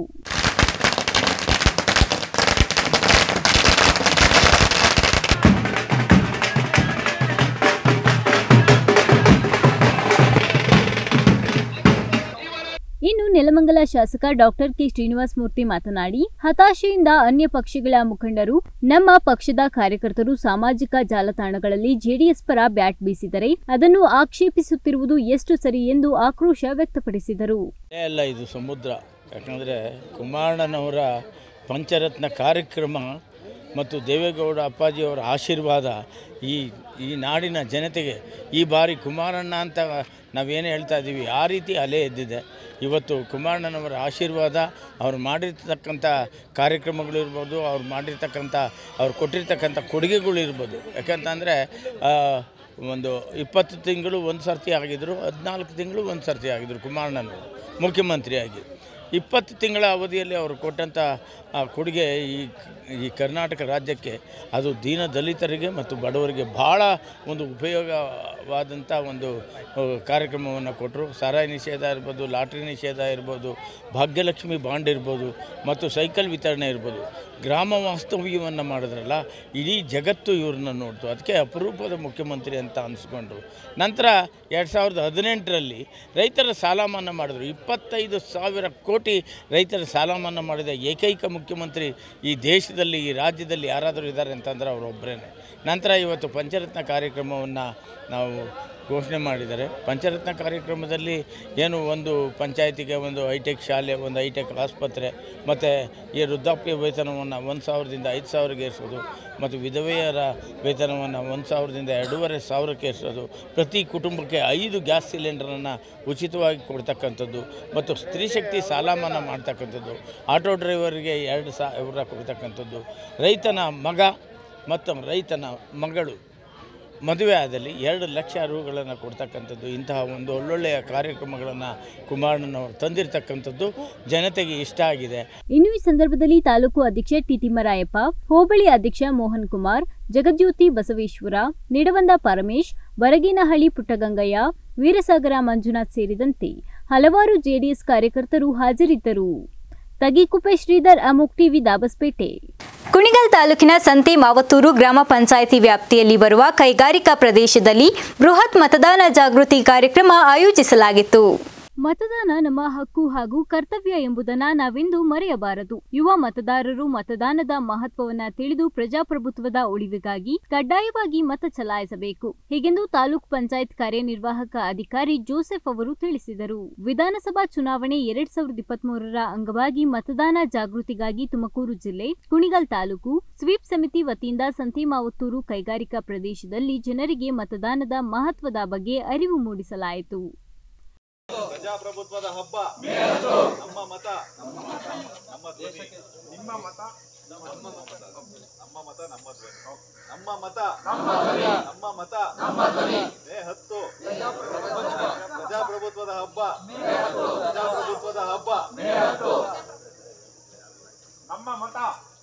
ಇನ್ನು ನೆಲಮಂಗಲ ಶಾಸಕ ಡಾಕ್ಟರ್ ಕೆ ಶ್ರೀನಿವಾಸ ಮೂರ್ತಿ ಮಾತನಾಡಿ ಹತಾಶೆಯಿಂದ ಅನ್ಯ ಪಕ್ಷಗಳ ಮುಖಂಡರು ನಮ್ಮ ಪಕ್ಷದ ಕಾರ್ಯಕರ್ತರು ಸಾಮಾಜಿಕ ಜಾಲತಾಣಗಳಲ್ಲಿ ಜೆಡಿಎಸ್ ಪರ ಬ್ಯಾಟ್ ಬೀಸಿದರೆ ಅದನ್ನು ಆಕ್ಷೇಪಿಸುತ್ತಿರುವುದು ಎಷ್ಟು ಸರಿ ಎಂದು ಆಕ್ರೋಶ ವ್ಯಕ್ತಪಡಿಸಿದರು ಅಲ್ಲೇ ಅಲ್ಲ ಇದು ಸಮುದ್ರ ಯಾಕಂದರೆ ಕುಮಾರಣ್ಣನವರ ಪಂಚರತ್ನ ಕಾರ್ಯಕ್ರಮ ಮತ್ತು ದೇವೇಗೌಡ ಅಪ್ಪಾಜಿಯವರ ಆಶೀರ್ವಾದ ಈ ಈ ನಾಡಿನ ಜನತೆಗೆ ಈ ಬಾರಿ ಕುಮಾರಣ್ಣ ಅಂತ ನಾವೇನು ಹೇಳ್ತಾ ಇದ್ದೀವಿ ಆ ರೀತಿ ಅಲೆ ಎದ್ದಿದೆ ಇವತ್ತು ಕುಮಾರಣ್ಣನವರ ಆಶೀರ್ವಾದ ಅವ್ರು ಮಾಡಿರ್ತಕ್ಕಂಥ ಕಾರ್ಯಕ್ರಮಗಳಿರ್ಬೋದು ಅವ್ರು ಮಾಡಿರ್ತಕ್ಕಂಥ ಅವ್ರು ಕೊಟ್ಟಿರ್ತಕ್ಕಂಥ ಕೊಡುಗೆಗಳಿರ್ಬೋದು ಯಾಕಂತಂದರೆ ಒಂದು ಇಪ್ಪತ್ತು ತಿಂಗಳು ಒಂದು ಸರ್ತಿ ಆಗಿದ್ದರು ಹದಿನಾಲ್ಕು ತಿಂಗಳು ಒಂದು ಸರ್ತಿ ಆಗಿದ್ದರು ಕುಮಾರಣ್ಣನವರು ಮುಖ್ಯಮಂತ್ರಿಯಾಗಿ ಇಪ್ಪತ್ತು ತಿಂಗಳ ಅವಧಿಯಲ್ಲಿ ಅವರು ಕೊಟ್ಟಂಥ ಆ ಕೊಡುಗೆ ಈ ಈ ಕರ್ನಾಟಕ ರಾಜ್ಯಕ್ಕೆ ಅದು ದೀನ ದಲಿತರಿಗೆ ಮತ್ತು ಬಡವರಿಗೆ ಭಾಳ ಒಂದು ಉಪಯೋಗವಾದಂಥ ಒಂದು ಆ, ಕಾರ್ಯಕ್ರಮವನ್ನು ಕೊಟ್ಟರು ಸಾರಾಯಿ ನಿಷೇಧ ಇರ್ಬೋದು ಲಾಟ್ರಿ ನಿಷೇಧ ಇರ್ಬೋದು ಭಾಗ್ಯಲಕ್ಷ್ಮಿ ಬಾಂಡ್ ಇರ್ಬೋದು ಮತ್ತು ಸೈಕಲ್ ವಿತರಣೆ ಇರ್ಬೋದು ಗ್ರಾಮ ವಾಸ್ತವ್ಯವನ್ನು ಮಾಡಿದ್ರಲ್ಲ ಇಡೀ ಜಗತ್ತು ಇವ್ರನ್ನ ನೋಡ್ತು ಅದಕ್ಕೆ ಅಪರೂಪದ ಮುಖ್ಯಮಂತ್ರಿ ಅಂತ ಅನಿಸ್ಕೊಂಡ್ರು ನಂತರ ಎರಡು ಸಾವಿರದ ಹದಿನೆಂಟರಲ್ಲಿ ರೈತರ ಸಾಲ ಮನ್ನಾ ಮಾಡಿದ್ರು ಇಪ್ಪತ್ತೈದು ಸಾವಿರ ಕೋಟಿ ರೈತರ ಸಾಲ ಮನ್ನಾ ಮಾಡಿದ ಏಕೈಕ ಮುಖ್ಯಮಂತ್ರಿ ಈ ದೇಶದಲ್ಲಿ ಈ ರಾಜ್ಯದಲ್ಲಿ ಯಾರಾದರೂ ಇದ್ದಾರೆ ಅಂತಂದ್ರೆ ಅವರೊಬ್ಬರೇ ನಂತರ ಇವತ್ತು ಪಂಚರತ್ನ ಕಾರ್ಯಕ್ರಮವನ್ನು ನಾವು ಘೋಷಣೆ ಮಾಡಿದ್ದಾರೆ ಪಂಚರತ್ನ ಕಾರ್ಯಕ್ರಮದಲ್ಲಿ ಏನು ಒಂದು ಪಂಚಾಯತಿಗೆ ಒಂದು ಹೈಟೆಕ್ ಶಾಲೆ ಒಂದು ಹೈಟೆಕ್ ಆಸ್ಪತ್ರೆ ಮತ್ತು ಈ ವೃದ್ಧಾಪ್ಯ ವೇತನವನ್ನು ಒಂದು ಸಾವಿರದಿಂದ ಐದು ಸಾವಿರಕ್ಕೆ ಏರಿಸೋದು ಮತ್ತು ವಿಧವೆಯರ ವೇತನವನ್ನು ಒಂದು ಸಾವಿರದಿಂದ ಎರಡೂವರೆ ಸಾವಿರಕ್ಕೆ ಏರಿಸೋದು ಪ್ರತಿ ಕುಟುಂಬಕ್ಕೆ ಐದು ಗ್ಯಾಸ್ ಸಿಲಿಂಡರನ್ನು ಉಚಿತವಾಗಿ ಕೊಡ್ತಕ್ಕಂಥದ್ದು ಮತ್ತು ಸ್ತ್ರೀಶಕ್ತಿ ಸಾಲ ಮನ್ನಾ ಮಾಡ್ತಕ್ಕಂಥದ್ದು ಆಟೋ ಡ್ರೈವರ್ಗೆ ಎರಡು ಸಾವಿರ ಕೊಡ್ತಕ್ಕಂಥದ್ದು ರೈತನ ಮಗ ಮತ್ತು ರೈತನ ಮಗಳು ಮದುವೆ ಆದಲ್ಲಿ ಎರಡು ಲಕ್ಷ ರುಗಳನ್ನು ಕೊಡ್ತಕ್ಕಂಥದ್ದು ಇಂತಹ ಒಂದು ಒಳ್ಳೊಳ್ಳೆಯ ಕಾರ್ಯಕ್ರಮಗಳನ್ನು ಕುಮಾರಣ್ಣನವರು ತಂದಿರತಕ್ಕಂಥದ್ದು ಜನತೆಗೆ ಇಷ್ಟ ಆಗಿದೆ ಇನ್ನು ಈ ಸಂದರ್ಭದಲ್ಲಿ ತಾಲೂಕು ಅಧ್ಯಕ್ಷ ಟಿ ತಿಮ್ಮರಾಯಪ್ಪ ಹೋಬಳಿ ಅಧ್ಯಕ್ಷ ಮೋಹನ್ ಕುಮಾರ್ ಜಗಜ್ಯೋತಿ ಬಸವೇಶ್ವರ ನಿಡವಂದ ಪರಮೇಶ್ ಬರಗೇನಹಳ್ಳಿ ಪುಟ್ಟಗಂಗಯ್ಯ ವೀರಸಾಗರ ಮಂಜುನಾಥ್ ಸೇರಿದಂತೆ ಹಲವಾರು ಜೆಡಿಎಸ್ ಕಾರ್ಯಕರ್ತರು ಹಾಜರಿದ್ದರು ತಗಿಕುಪ್ಪೆ ಶ್ರೀಧರ್ ಅಮುಕ್ ಟಿವಿ ದಾಬಸ್ಪೇಟೆ ಕುಣಿಗಲ್ ತಾಲೂಕಿನ ಸಂತೆ ಮಾವತ್ತೂರು ಗ್ರಾಮ ಪಂಚಾಯಿತಿ ವ್ಯಾಪ್ತಿಯಲ್ಲಿ ಬರುವ ಕೈಗಾರಿಕಾ ಪ್ರದೇಶದಲ್ಲಿ ಬೃಹತ್ ಮತದಾನ ಜಾಗೃತಿ ಕಾರ್ಯಕ್ರಮ ಆಯೋಜಿಸಲಾಗಿತ್ತು ಮತದಾನ ನಮ್ಮ ಹಕ್ಕು ಹಾಗೂ ಕರ್ತವ್ಯ ಎಂಬುದನ್ನ ನಾವೆಂದೂ ಮರೆಯಬಾರದು ಯುವ ಮತದಾರರು ಮತದಾನದ ಮಹತ್ವವನ್ನ ತಿಳಿದು ಪ್ರಜಾಪ್ರಭುತ್ವದ ಉಳಿವಿಗಾಗಿ ಕಡ್ಡಾಯವಾಗಿ ಮತ ಚಲಾಯಿಸಬೇಕು ಹೀಗೆಂದು ತಾಲೂಕ್ ಪಂಚಾಯತ್ ಕಾರ್ಯನಿರ್ವಾಹಕ ಅಧಿಕಾರಿ ಜೋಸೆಫ್ ಅವರು ತಿಳಿಸಿದರು ವಿಧಾನಸಭಾ ಚುನಾವಣೆ ಎರಡ್ ಸಾವಿರದ ಇಪ್ಪತ್ಮೂರರ ಅಂಗವಾಗಿ ಮತದಾನ ಜಾಗೃತಿಗಾಗಿ ತುಮಕೂರು ಜಿಲ್ಲೆ ಕುಣಿಗಲ್ ತಾಲೂಕು ಸ್ವೀಪ್ ಸಮಿತಿ ವತಿಯಿಂದ ಸಂತಿಮಾವತ್ತೂರು ಕೈಗಾರಿಕಾ ಪ್ರದೇಶದಲ್ಲಿ ಜನರಿಗೆ ಮತದಾನದ ಮಹತ್ವದ ಬಗ್ಗೆ ಅರಿವು ಮೂಡಿಸಲಾಯಿತು ಪ್ರಜಾಪ್ರಭುತ್ವದ ಹಬ್ಬ ನಮ್ಮ ಮತ ನಮ್ಮ ಧ್ವನಿ ನಿಮ್ಮ ಮತ ನಮ್ಮ ಮತ ನಮ್ಮ ಮತ ನಮ್ಮ ಧ್ವನಿ ನಮ್ಮ ಮತ ನಮ್ಮ ಮತ ಮೇ ಹತ್ತು ಪ್ರಜಾಪ್ರಭುತ್ವದ ಹಬ್ಬ ಪ್ರಜಾಪ್ರಭುತ್ವದ ಹಬ್ಬ ನಮ್ಮ ಮತ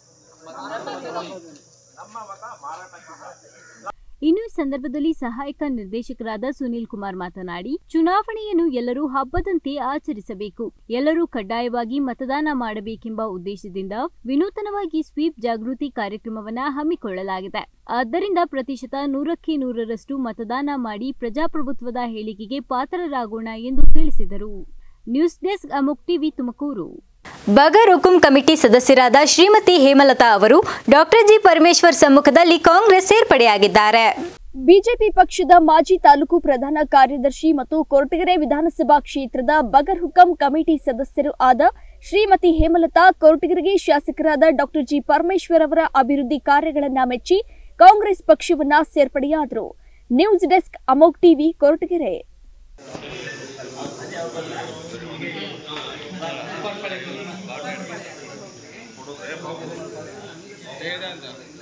ನಮ್ಮ ಮತ ಮಾರಾಟಕ್ಕಿಲ್ಲ ಇನ್ನು ಈ ಸಂದರ್ಭದಲ್ಲಿ ಸಹಾಯಕ ನಿರ್ದೇಶಕರಾದ ಸುನೀಲ್ ಕುಮಾರ್ ಮಾತನಾಡಿ ಚುನಾವಣೆಯನ್ನು ಎಲ್ಲರೂ ಹಬ್ಬದಂತೆ ಆಚರಿಸಬೇಕು ಎಲ್ಲರೂ ಕಡ್ಡಾಯವಾಗಿ ಮತದಾನ ಮಾಡಬೇಕೆಂಬ ಉದ್ದೇಶದಿಂದ ವಿನೂತನವಾಗಿ ಸ್ವೀಪ್ ಜಾಗೃತಿ ಕಾರ್ಯಕ್ರಮವನ್ನ ಹಮ್ಮಿಕೊಳ್ಳಲಾಗಿದೆ ಆದ್ದರಿಂದ ಪ್ರತಿಶತ ನೂರಕ್ಕೆ ನೂರರಷ್ಟು ಮತದಾನ ಮಾಡಿ ಪ್ರಜಾಪ್ರಭುತ್ವದ ಹೇಳಿಕೆಗೆ ಪಾತ್ರರಾಗೋಣ ಎಂದು ತಿಳಿಸಿದರು news desk Amuk TV Tumakuru ಬಗರ್ ಹುಕುಂ ಕಮಿಟಿ ಸದಸ್ಯರಾದ ಶ್ರೀಮತಿ ಹೇಮಲತಾ ಅವರು ಡಾಕ್ಟರ್ ಜಿ ಪರಮೇಶ್ವರ್ ಸಮ್ಮುಖದಲ್ಲಿ ಕಾಂಗ್ರೆಸ್ ಸೇರ್ಪಡೆಯಾಗಿದ್ದಾರೆ ಬಿಜೆಪಿ ಪಕ್ಷದ ಮಾಜಿ ತಾಲೂಕು ಪ್ರಧಾನ ಕಾರ್ಯದರ್ಶಿ ಮತ್ತು ಕೊರಟಗೆರೆ ವಿಧಾನಸಭಾ ಕ್ಷೇತ್ರದ ಬಗರ್ ಹುಕಂ ಕಮಿಟಿ ಸದಸ್ಯರು ಆದ ಶ್ರೀಮತಿ ಹೇಮಲತಾ ಕೊರಟಗೆರೆಗೆ ಶಾಸಕರಾದ ಡಾಕ್ಟರ್ ಜಿ ಪರಮೇಶ್ವರ್ ಅವರ ಅಭಿವೃದ್ಧಿ ಕಾರ್ಯಗಳನ್ನ ಮೆಚ್ಚಿ ಕಾಂಗ್ರೆಸ್ ಪಕ್ಷವನ್ನ ಸೇರ್ಪಡೆಯಾದರು news desk Amok TV Koratagere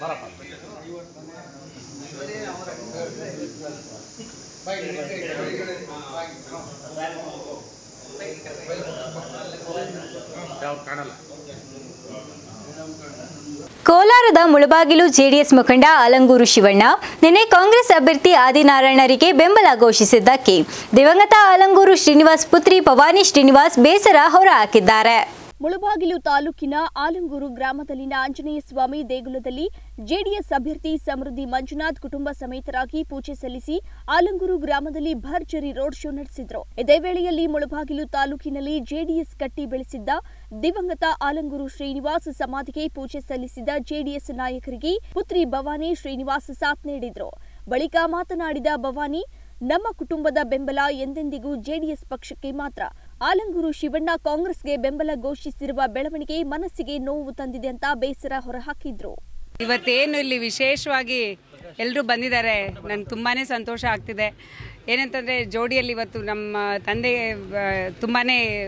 ಕೋಲಾರದ ಮುಳಬಾಗಿಲು ಜೆಡಿಎಸ್ ಮುಖಂಡ ಅಲಂಗೂರು ಶಿವಣ್ಣ ನಿನ್ನೆ ಕಾಂಗ್ರೆಸ್ ಅಭ್ಯರ್ಥಿ ಆದಿನಾರಾಯಣರಿಗೆ ಬೆಂಬಲ ಘೋಷಿಸಿದ್ದಕ್ಕೆ ದಿವಂಗತ ಅಲಂಗೂರು ಶ್ರೀನಿವಾಸ್ ಪುತ್ರಿ ಭವಾನಿ ಶ್ರೀನಿವಾಸ್ ಬೇಸರ ಹೊರಹಾಕಿದ್ದಾರೆ ಮುಳಬಾಗಿಲು ತಾಲೂಕಿನ ಆಲಂಗೂರು ಗ್ರಾಮದಲ್ಲಿನ ಆಂಜನೇಯ ಸ್ವಾಮಿ ದೇಗುಲದಲ್ಲಿ ಜೆಡಿಎಸ್ ಅಭ್ಯರ್ಥಿ ಸಮೃದ್ಧಿ ಮಂಜುನಾಥ್ ಕುಟುಂಬ ಸಮೇತರಾಗಿ ಪೂಜೆ ಸಲ್ಲಿಸಿ ಆಲಂಗೂರು ಗ್ರಾಮದಲ್ಲಿ ಭರ್ಜರಿ ರೋಡ್ ಶೋ ನಡೆಸಿದ್ರು ಇದೇ ವೇಳೆಯಲ್ಲಿ ಮುಳಬಾಗಿಲು ತಾಲೂಕಿನಲ್ಲಿ ಜೆಡಿಎಸ್ ಕಟ್ಟಿ ಬೆಳೆಸಿದ್ದ ದಿವಂಗತ ಆಲಂಗೂರು ಶ್ರೀನಿವಾಸ್ ಸಮಾಧಿಗೆ ಪೂಜೆ ಸಲ್ಲಿಸಿದ ಜೆಡಿಎಸ್ ನಾಯಕರಿಗೆ ಪುತ್ರಿ ಭವಾನಿ ಶ್ರೀನಿವಾಸ್ ಸಾಥ್ ನೀಡಿದ್ರು ಬಳಿಕ ಮಾತನಾಡಿದ ಭವಾನಿ ನಮ್ಮ ಕುಟುಂಬದ ಬೆಂಬಲ ಎಂದೆಂದಿಗೂ ಜೆಡಿಎಸ್ ಪಕ್ಷಕ್ಕೆ ಮಾತ್ರ ಆಲಂಗೂರು ಶಿವಣ್ಣ ಕಾಂಗ್ರೆಸ್ಗೆ ಬೆಂಬಲ ಘೋಷಿಸಿರುವ ಬೆಳವಣಿಗೆ ಮನಸ್ಸಿಗೆ ನೋವು ತಂದಿದೆ ಅಂತ ಬೇಸರ ಹೊರಹಾಕಿದ್ರು ಇವತ್ತೇನು ಇಲ್ಲಿ ವಿಶೇಷವಾಗಿ ಎಲ್ಲರೂ ಬಂದಿದ್ದಾರೆ ನನಗೆ ತುಂಬಾ ಸಂತೋಷ ಆಗ್ತಿದೆ ಏನಂತಂದರೆ ಜೋಡಿಯಲ್ಲಿ ಇವತ್ತು ನಮ್ಮ ತಂದೆ ತುಂಬಾ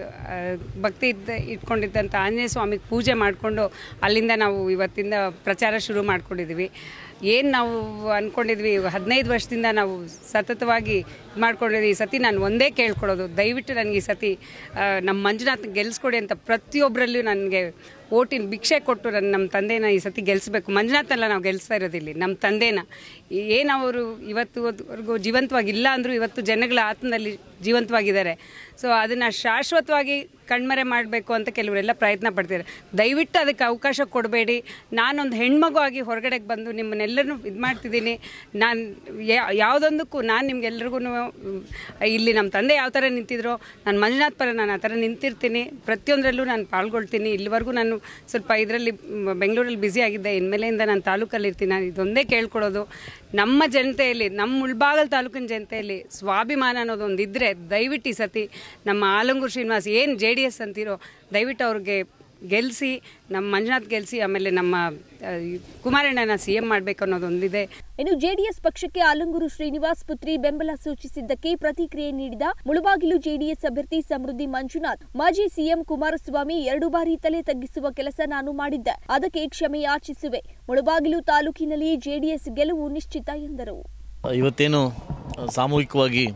ಭಕ್ತಿ ಇದ್ದ ಇಟ್ಕೊಂಡಿದ್ದಂಥ ಆಂಜನೇಯ ಸ್ವಾಮಿಗೆ ಪೂಜೆ ಮಾಡಿಕೊಂಡು ಅಲ್ಲಿಂದ ನಾವು ಇವತ್ತಿಂದ ಪ್ರಚಾರ ಶುರು ಮಾಡ್ಕೊಂಡಿದ್ವಿ ಏನು ನಾವು ಅಂದ್ಕೊಂಡಿದ್ವಿ ಹದಿನೈದು ವರ್ಷದಿಂದ ನಾವು ಸತತವಾಗಿ ಮಾಡ್ಕೊಂಡಿದ್ವಿ ಈ ಸತಿ ನಾನು ಒಂದೇ ಕೇಳ್ಕೊಳ್ಳೋದು ದಯವಿಟ್ಟು ನನಗೆ ಈ ಸತಿ ಆ, ನಮ್ಮ ಮಂಜುನಾಥ್ ಗೆಲ್ಲಿಸ್ಕೊಡಿ ಅಂತ ಪ್ರತಿಯೊಬ್ಬರಲ್ಲೂ ನನಗೆ ಓಟಿನ ಭಿಕ್ಷೆ ಕೊಟ್ಟು ನನ್ನ ನಮ್ಮ ತಂದೆನ ಈ ಸತಿ ಗೆಲ್ಲಿಸ್ಬೇಕು ಮಂಜುನಾಥ್ನೆಲ್ಲ ನಾವು ಗೆಲ್ಲಿಸ್ತಾ ಇರೋದಿಲ್ಲ ನಮ್ಮ ತಂದೆನ ಏನು ಅವರು ಇವತ್ತುವರೆಗೂ ಜೀವಂತವಾಗಿಲ್ಲ ಅಂದರೂ ಇವತ್ತು ಜನಗಳ ಆತ್ಮದಲ್ಲಿ ಜೀವಂತವಾಗಿದ್ದಾರೆ ಸೊ ಅದನ್ನು ಶಾಶ್ವತವಾಗಿ ಕಣ್ಮರೆ ಮಾಡಬೇಕು ಅಂತ ಕೆಲವರೆಲ್ಲ ಪ್ರಯತ್ನ ಪಡ್ತಿದ್ದಾರೆ ದಯವಿಟ್ಟು ಅದಕ್ಕೆ ಅವಕಾಶ ಕೊಡಬೇಡಿ ನಾನೊಂದು ಹೆಣ್ಮಗು ಆಗಿ ಹೊರಗಡೆಗೆ ಬಂದು ನಿಮ್ಮನ್ನೆಲ್ಲರೂ ಇದು ಮಾಡ್ತಿದ್ದೀನಿ ನಾನು ಯಾವುದೊಂದಕ್ಕೂ ನಾನು ನಿಮ್ಗೆಲ್ರಿಗೂ ಇಲ್ಲಿ ನಮ್ಮ ತಂದೆ ಯಾವ ಥರ ನಿಂತಿದ್ರೋ ನಾನು ಮಂಜುನಾಥ್ ಪರ ನಾನು ಆ ಥರ ನಿಂತಿರ್ತೀನಿ ಪ್ರತಿಯೊಂದರಲ್ಲೂ ನಾನು ಪಾಲ್ಗೊಳ್ತೀನಿ ಇಲ್ಲಿವರೆಗೂ ನಾನು ಸ್ವಲ್ಪ ಇದರಲ್ಲಿ ಬೆಂಗಳೂರಲ್ಲಿ ಬ್ಯುಸಿ ಆಗಿದ್ದೆ ಇನ್ಮೇಲೆಯಿಂದ ನಾನು ತಾಲೂಕಲ್ಲಿ ಇರ್ತೀನಿ ನಾನು ಇದೊಂದೇ ಕೇಳ್ಕೊಳ್ಳೋದು ನಮ್ಮ ಜನತೆಯಲ್ಲಿ ನಮ್ಮ ಮುಳ್ಬಾಗಲ್ ತಾಲೂಕಿನ ಜನತೆಯಲ್ಲಿ ಸ್ವಾಭಿಮಾನ ಅನ್ನೋದು ಒಂದು ಇದ್ದರೆ ದಯವಿಟ್ಟು ಈ ಸತಿ ನಮ್ಮ ಆಲಂಗೂರು ಶ್ರೀನಿವಾಸ್ ಏನು ಜೆ ಡಿ ಎಸ್ ಅಂತಿರೋ ದಯವಿಟ್ಟು ಅವ್ರಿಗೆ ಗೆಲ್ಲಿಸಿ ನಮ್ಮ ಮಂಜುನಾಥ್ ಗೆಲ್ಲಿಸಿ ಆಮೇಲೆ ನಮ್ಮ ಆ, ಈ ಕುಮಾರಣ್ಣನ ಸಿ ಎಂ ಮಾಡಬೇಕು ಅನ್ನೋದೊಂದಿದೆ ಇನ್ನು ಜೆಡಿಎಸ್ ಪಕ್ಷಕ್ಕೆ ಆಲಂಗೂರು ಶ್ರೀನಿವಾಸ್ ಪುತ್ರಿ ಬೆಂಬಲ ಸೂಚಿಸಿದ್ದಕ್ಕೆ ಪ್ರತಿಕ್ರಿಯೆ ನೀಡಿದ ಮುಳಬಾಗಿಲು ಜೆಡಿಎಸ್ ಅಭ್ಯರ್ಥಿ ಸಮೃದ್ಧಿ ಮಂಜುನಾಥ್ ಮಾಜಿ ಸಿಎಂ ಕುಮಾರಸ್ವಾಮಿ ಎರಡು ಬಾರಿ ತಲೆ ತಗ್ಗಿಸುವ ಕೆಲಸ ನಾನು ಮಾಡಿದ್ದೆ ಅದಕ್ಕೆ ಕ್ಷಮೆ ಯಾಚಿಸುವೆ ಮುಳಬಾಗಿಲು ತಾಲೂಕಿನಲ್ಲಿ ಜೆಡಿಎಸ್ ಗೆಲುವು ನಿಶ್ಚಿತ ಎಂದರು ಇವತ್ತೇನು ಸಾಮೂಹಿಕವಾಗಿ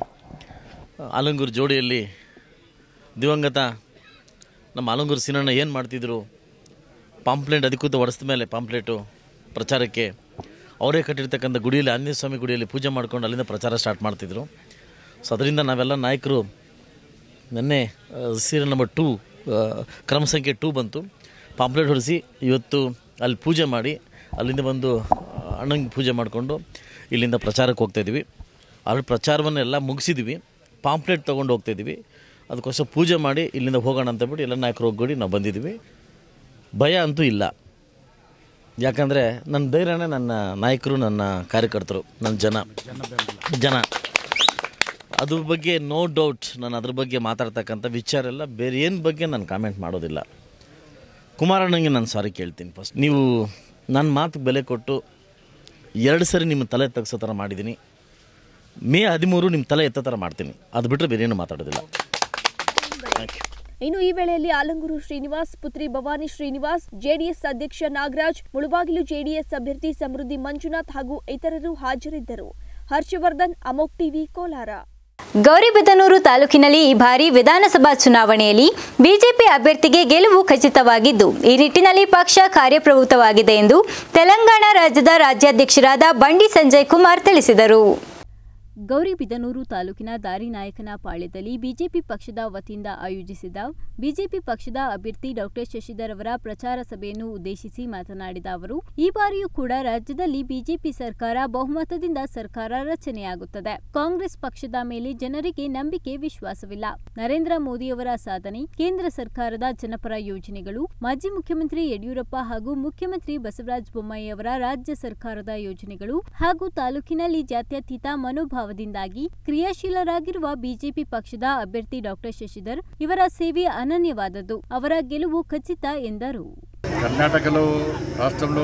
ಆಲಂಗೂರು ಜೋಡಿಯಲ್ಲಿ ದಿವಂಗತ ನಮ್ಮ ಆಲಂಗೂರು ಸಿನಣ್ಣ ಏನು ಮಾಡ್ತಿದ್ರು ಪಾಂಪ್ಲೆಟ್ ಅಧಿಕೃತ ಹೊಡೆಸಿದ ಮೇಲೆ ಪಾಂಪ್ಲೆಟು ಪ್ರಚಾರಕ್ಕೆ ಅವರೇ ಕಟ್ಟಿರ್ತಕ್ಕಂಥ ಗುಡಿಯಲ್ಲಿ ಆಂಜನೇಯ ಸ್ವಾಮಿ ಗುಡಿಯಲ್ಲಿ ಪೂಜೆ ಮಾಡ್ಕೊಂಡು ಅಲ್ಲಿಂದ ಪ್ರಚಾರ ಸ್ಟಾರ್ಟ್ ಮಾಡ್ತಿದ್ರು ಸೊ ಅದರಿಂದ ನಾವೆಲ್ಲ ನಾಯಕರು ನಿನ್ನೆ ಸೀರಿಯಲ್ ನಂಬರ್ ಟೂ ಕ್ರಮ ಸಂಖ್ಯೆ ಟೂ ಬಂತು ಪಾಂಪ್ಲೆಟ್ ಹೊಡೆಸಿ ಇವತ್ತು ಅಲ್ಲಿ ಪೂಜೆ ಮಾಡಿ ಅಲ್ಲಿಂದ ಬಂದು ಅಣ್ಣಂಗೆ ಪೂಜೆ ಮಾಡಿಕೊಂಡು ಇಲ್ಲಿಂದ ಪ್ರಚಾರಕ್ಕೆ ಹೋಗ್ತಾಯಿದ್ವಿ ಅಲ್ಲಿ ಪ್ರಚಾರವನ್ನೆಲ್ಲ ಮುಗಿಸಿದ್ವಿ ಪಾಂಪ್ಲೆಟ್ ತೊಗೊಂಡು ಹೋಗ್ತಾಯಿದ್ವಿ ಅದಕ್ಕೋಸ್ಕರ ಪೂಜೆ ಮಾಡಿ ಇಲ್ಲಿಂದ ಹೋಗೋಣ ಅಂತ ಬಿಟ್ಟು ಎಲ್ಲ ನಾಯಕರು ಹೋಗ್ಬಿಟ್ಟು ನಾವು ಬಂದಿದ್ವಿ ಭಯ ಅಂತೂ ಇಲ್ಲ ಯಾಕಂದರೆ ನನ್ನ ಧೈರ್ಯನೇ ನನ್ನ ನಾಯಕರು ನನ್ನ ಕಾರ್ಯಕರ್ತರು ನನ್ನ ಜನ ಜನ ಅದ್ರ ಬಗ್ಗೆ ನೋ ಡೌಟ್ ನಾನು ಅದ್ರ ಬಗ್ಗೆ ಮಾತಾಡ್ತಕ್ಕಂಥ ವಿಚಾರ ಎಲ್ಲ ಬೇರೆ ಏನು ಬಗ್ಗೆ ನಾನು ಕಾಮೆಂಟ್ ಮಾಡೋದಿಲ್ಲ ಕುಮಾರಣ್ಣಂಗೆ ನಾನು ಸಾರಿ ಕೇಳ್ತೀನಿ ಫಸ್ಟ್ ನೀವು ನನ್ನ ಮಾತಿಗೆ ಬೆಲೆ ಕೊಟ್ಟು ಎರಡು ಸರಿ ನಿಮ್ಮ ತಲೆ ತಗ್ಸೋ ಥರ ಮಾಡಿದ್ದೀನಿ ಮೇ ಹದಿಮೂರು ನಿಮ್ಮ ತಲೆ ಎತ್ತೋ ಥರ ಮಾಡ್ತೀನಿ ಅದು ಬಿಟ್ಟರೆ ಬೇರೆ ಏನು ಮಾತಾಡೋದಿಲ್ಲ ಥ್ಯಾಂಕ್ ಯು ಇನ್ನು ಈ ವೇಳೆಯಲ್ಲಿ ಆಲಂಗೂರು ಶ್ರೀನಿವಾಸ್ ಪುತ್ರಿ ಭವಾನಿ ಶ್ರೀನಿವಾಸ್ ಜೆಡಿಎಸ್ ಅಧ್ಯಕ್ಷ ನಾಗರಾಜ್ ಮುಳುಬಾಗಿಲು ಜೆಡಿಎಸ್ ಅಭ್ಯರ್ಥಿ ಸಮೃದ್ಧಿ ಮಂಜುನಾಥ್ ಹಾಗೂ ಇತರರು ಹಾಜರಿದ್ದರು ಹರ್ಷವರ್ಧನ್ ಅಮೋಕ್ ಟಿವಿ ಕೋಲಾರ ಗೌರಿಬಿದನೂರು ತಾಲೂಕಿನಲ್ಲಿ ಈ ಬಾರಿ ವಿಧಾನಸಭಾ ಚುನಾವಣೆಯಲ್ಲಿ ಬಿಜೆಪಿ ಅಭ್ಯರ್ಥಿಗೆ ಗೆಲುವು ಖಚಿತವಾಗಿದ್ದು ಈ ನಿಟ್ಟಿನಲ್ಲಿ ಪಕ್ಷ ಕಾರ್ಯಪ್ರವೃತ್ತವಾಗಿದೆ ಎಂದು ತೆಲಂಗಾಣ ರಾಜ್ಯದ ರಾಜ್ಯಾಧ್ಯಕ್ಷರಾದ ಬಂಡಿ ಸಂಜಯ್ ಕುಮಾರ್ ತಿಳಿಸಿದರು ಗೌರಿಬಿದನೂರು ತಾಲೂಕಿನ ದಾರಿನಾಯಕನ ಪಾಳ್ಯದಲ್ಲಿ ಬಿಜೆಪಿ ಪಕ್ಷದ ವತಿಯಿಂದ ಆಯೋಜಿಸಿದ ಬಿಜೆಪಿ ಪಕ್ಷದ ಅಭ್ಯರ್ಥಿ ಡಾಕ್ಟರ್ ಶಶಿಧರ್ ಅವರ ಪ್ರಚಾರ ಸಭೆಯನ್ನು ಉದ್ದೇಶಿಸಿ ಮಾತನಾಡಿದ ಅವರು ಈ ಬಾರಿಯೂ ಕೂಡ ರಾಜ್ಯದಲ್ಲಿ ಬಿಜೆಪಿ ಸರ್ಕಾರ ಬಹುಮತದಿಂದ ಸರ್ಕಾರ ರಚನೆಯಾಗುತ್ತದೆ ಕಾಂಗ್ರೆಸ್ ಪಕ್ಷದ ಮೇಲೆ ಜನರಿಗೆ ನಂಬಿಕೆ ವಿಶ್ವಾಸವಿಲ್ಲ ನರೇಂದ್ರ ಮೋದಿಯವರ ಸಾಧನೆ ಕೇಂದ್ರ ಸರ್ಕಾರದ ಜನಪರ ಯೋಜನೆಗಳು ಮಾಜಿ ಮುಖ್ಯಮಂತ್ರಿ ಯಡಿಯೂರಪ್ಪ ಹಾಗೂ ಮುಖ್ಯಮಂತ್ರಿ ಬಸವರಾಜ ಬೊಮ್ಮಾಯಿ ಅವರ ರಾಜ್ಯ ಸರ್ಕಾರದ ಯೋಜನೆಗಳು ಹಾಗೂ ತಾಲೂಕಿನಲ್ಲಿ ಜಾತ್ಯತೀತ ಮನೋಭಾವದಿಂದಾಗಿ ಕ್ರಿಯಾಶೀಲರಾಗಿರುವ ಬಿಜೆಪಿ ಪಕ್ಷದ ಅಭ್ಯರ್ಥಿ ಡಾಕ್ಟರ್ ಶಶಿಧರ್ ಇವರ ಸೇವೆ ಅನನ್ಯವಾದದ್ದು ಅವರ ಗೆಲುವು ಖಚಿತ ಎಂದರು కర్ణాటకలో రాష్ట్రంలో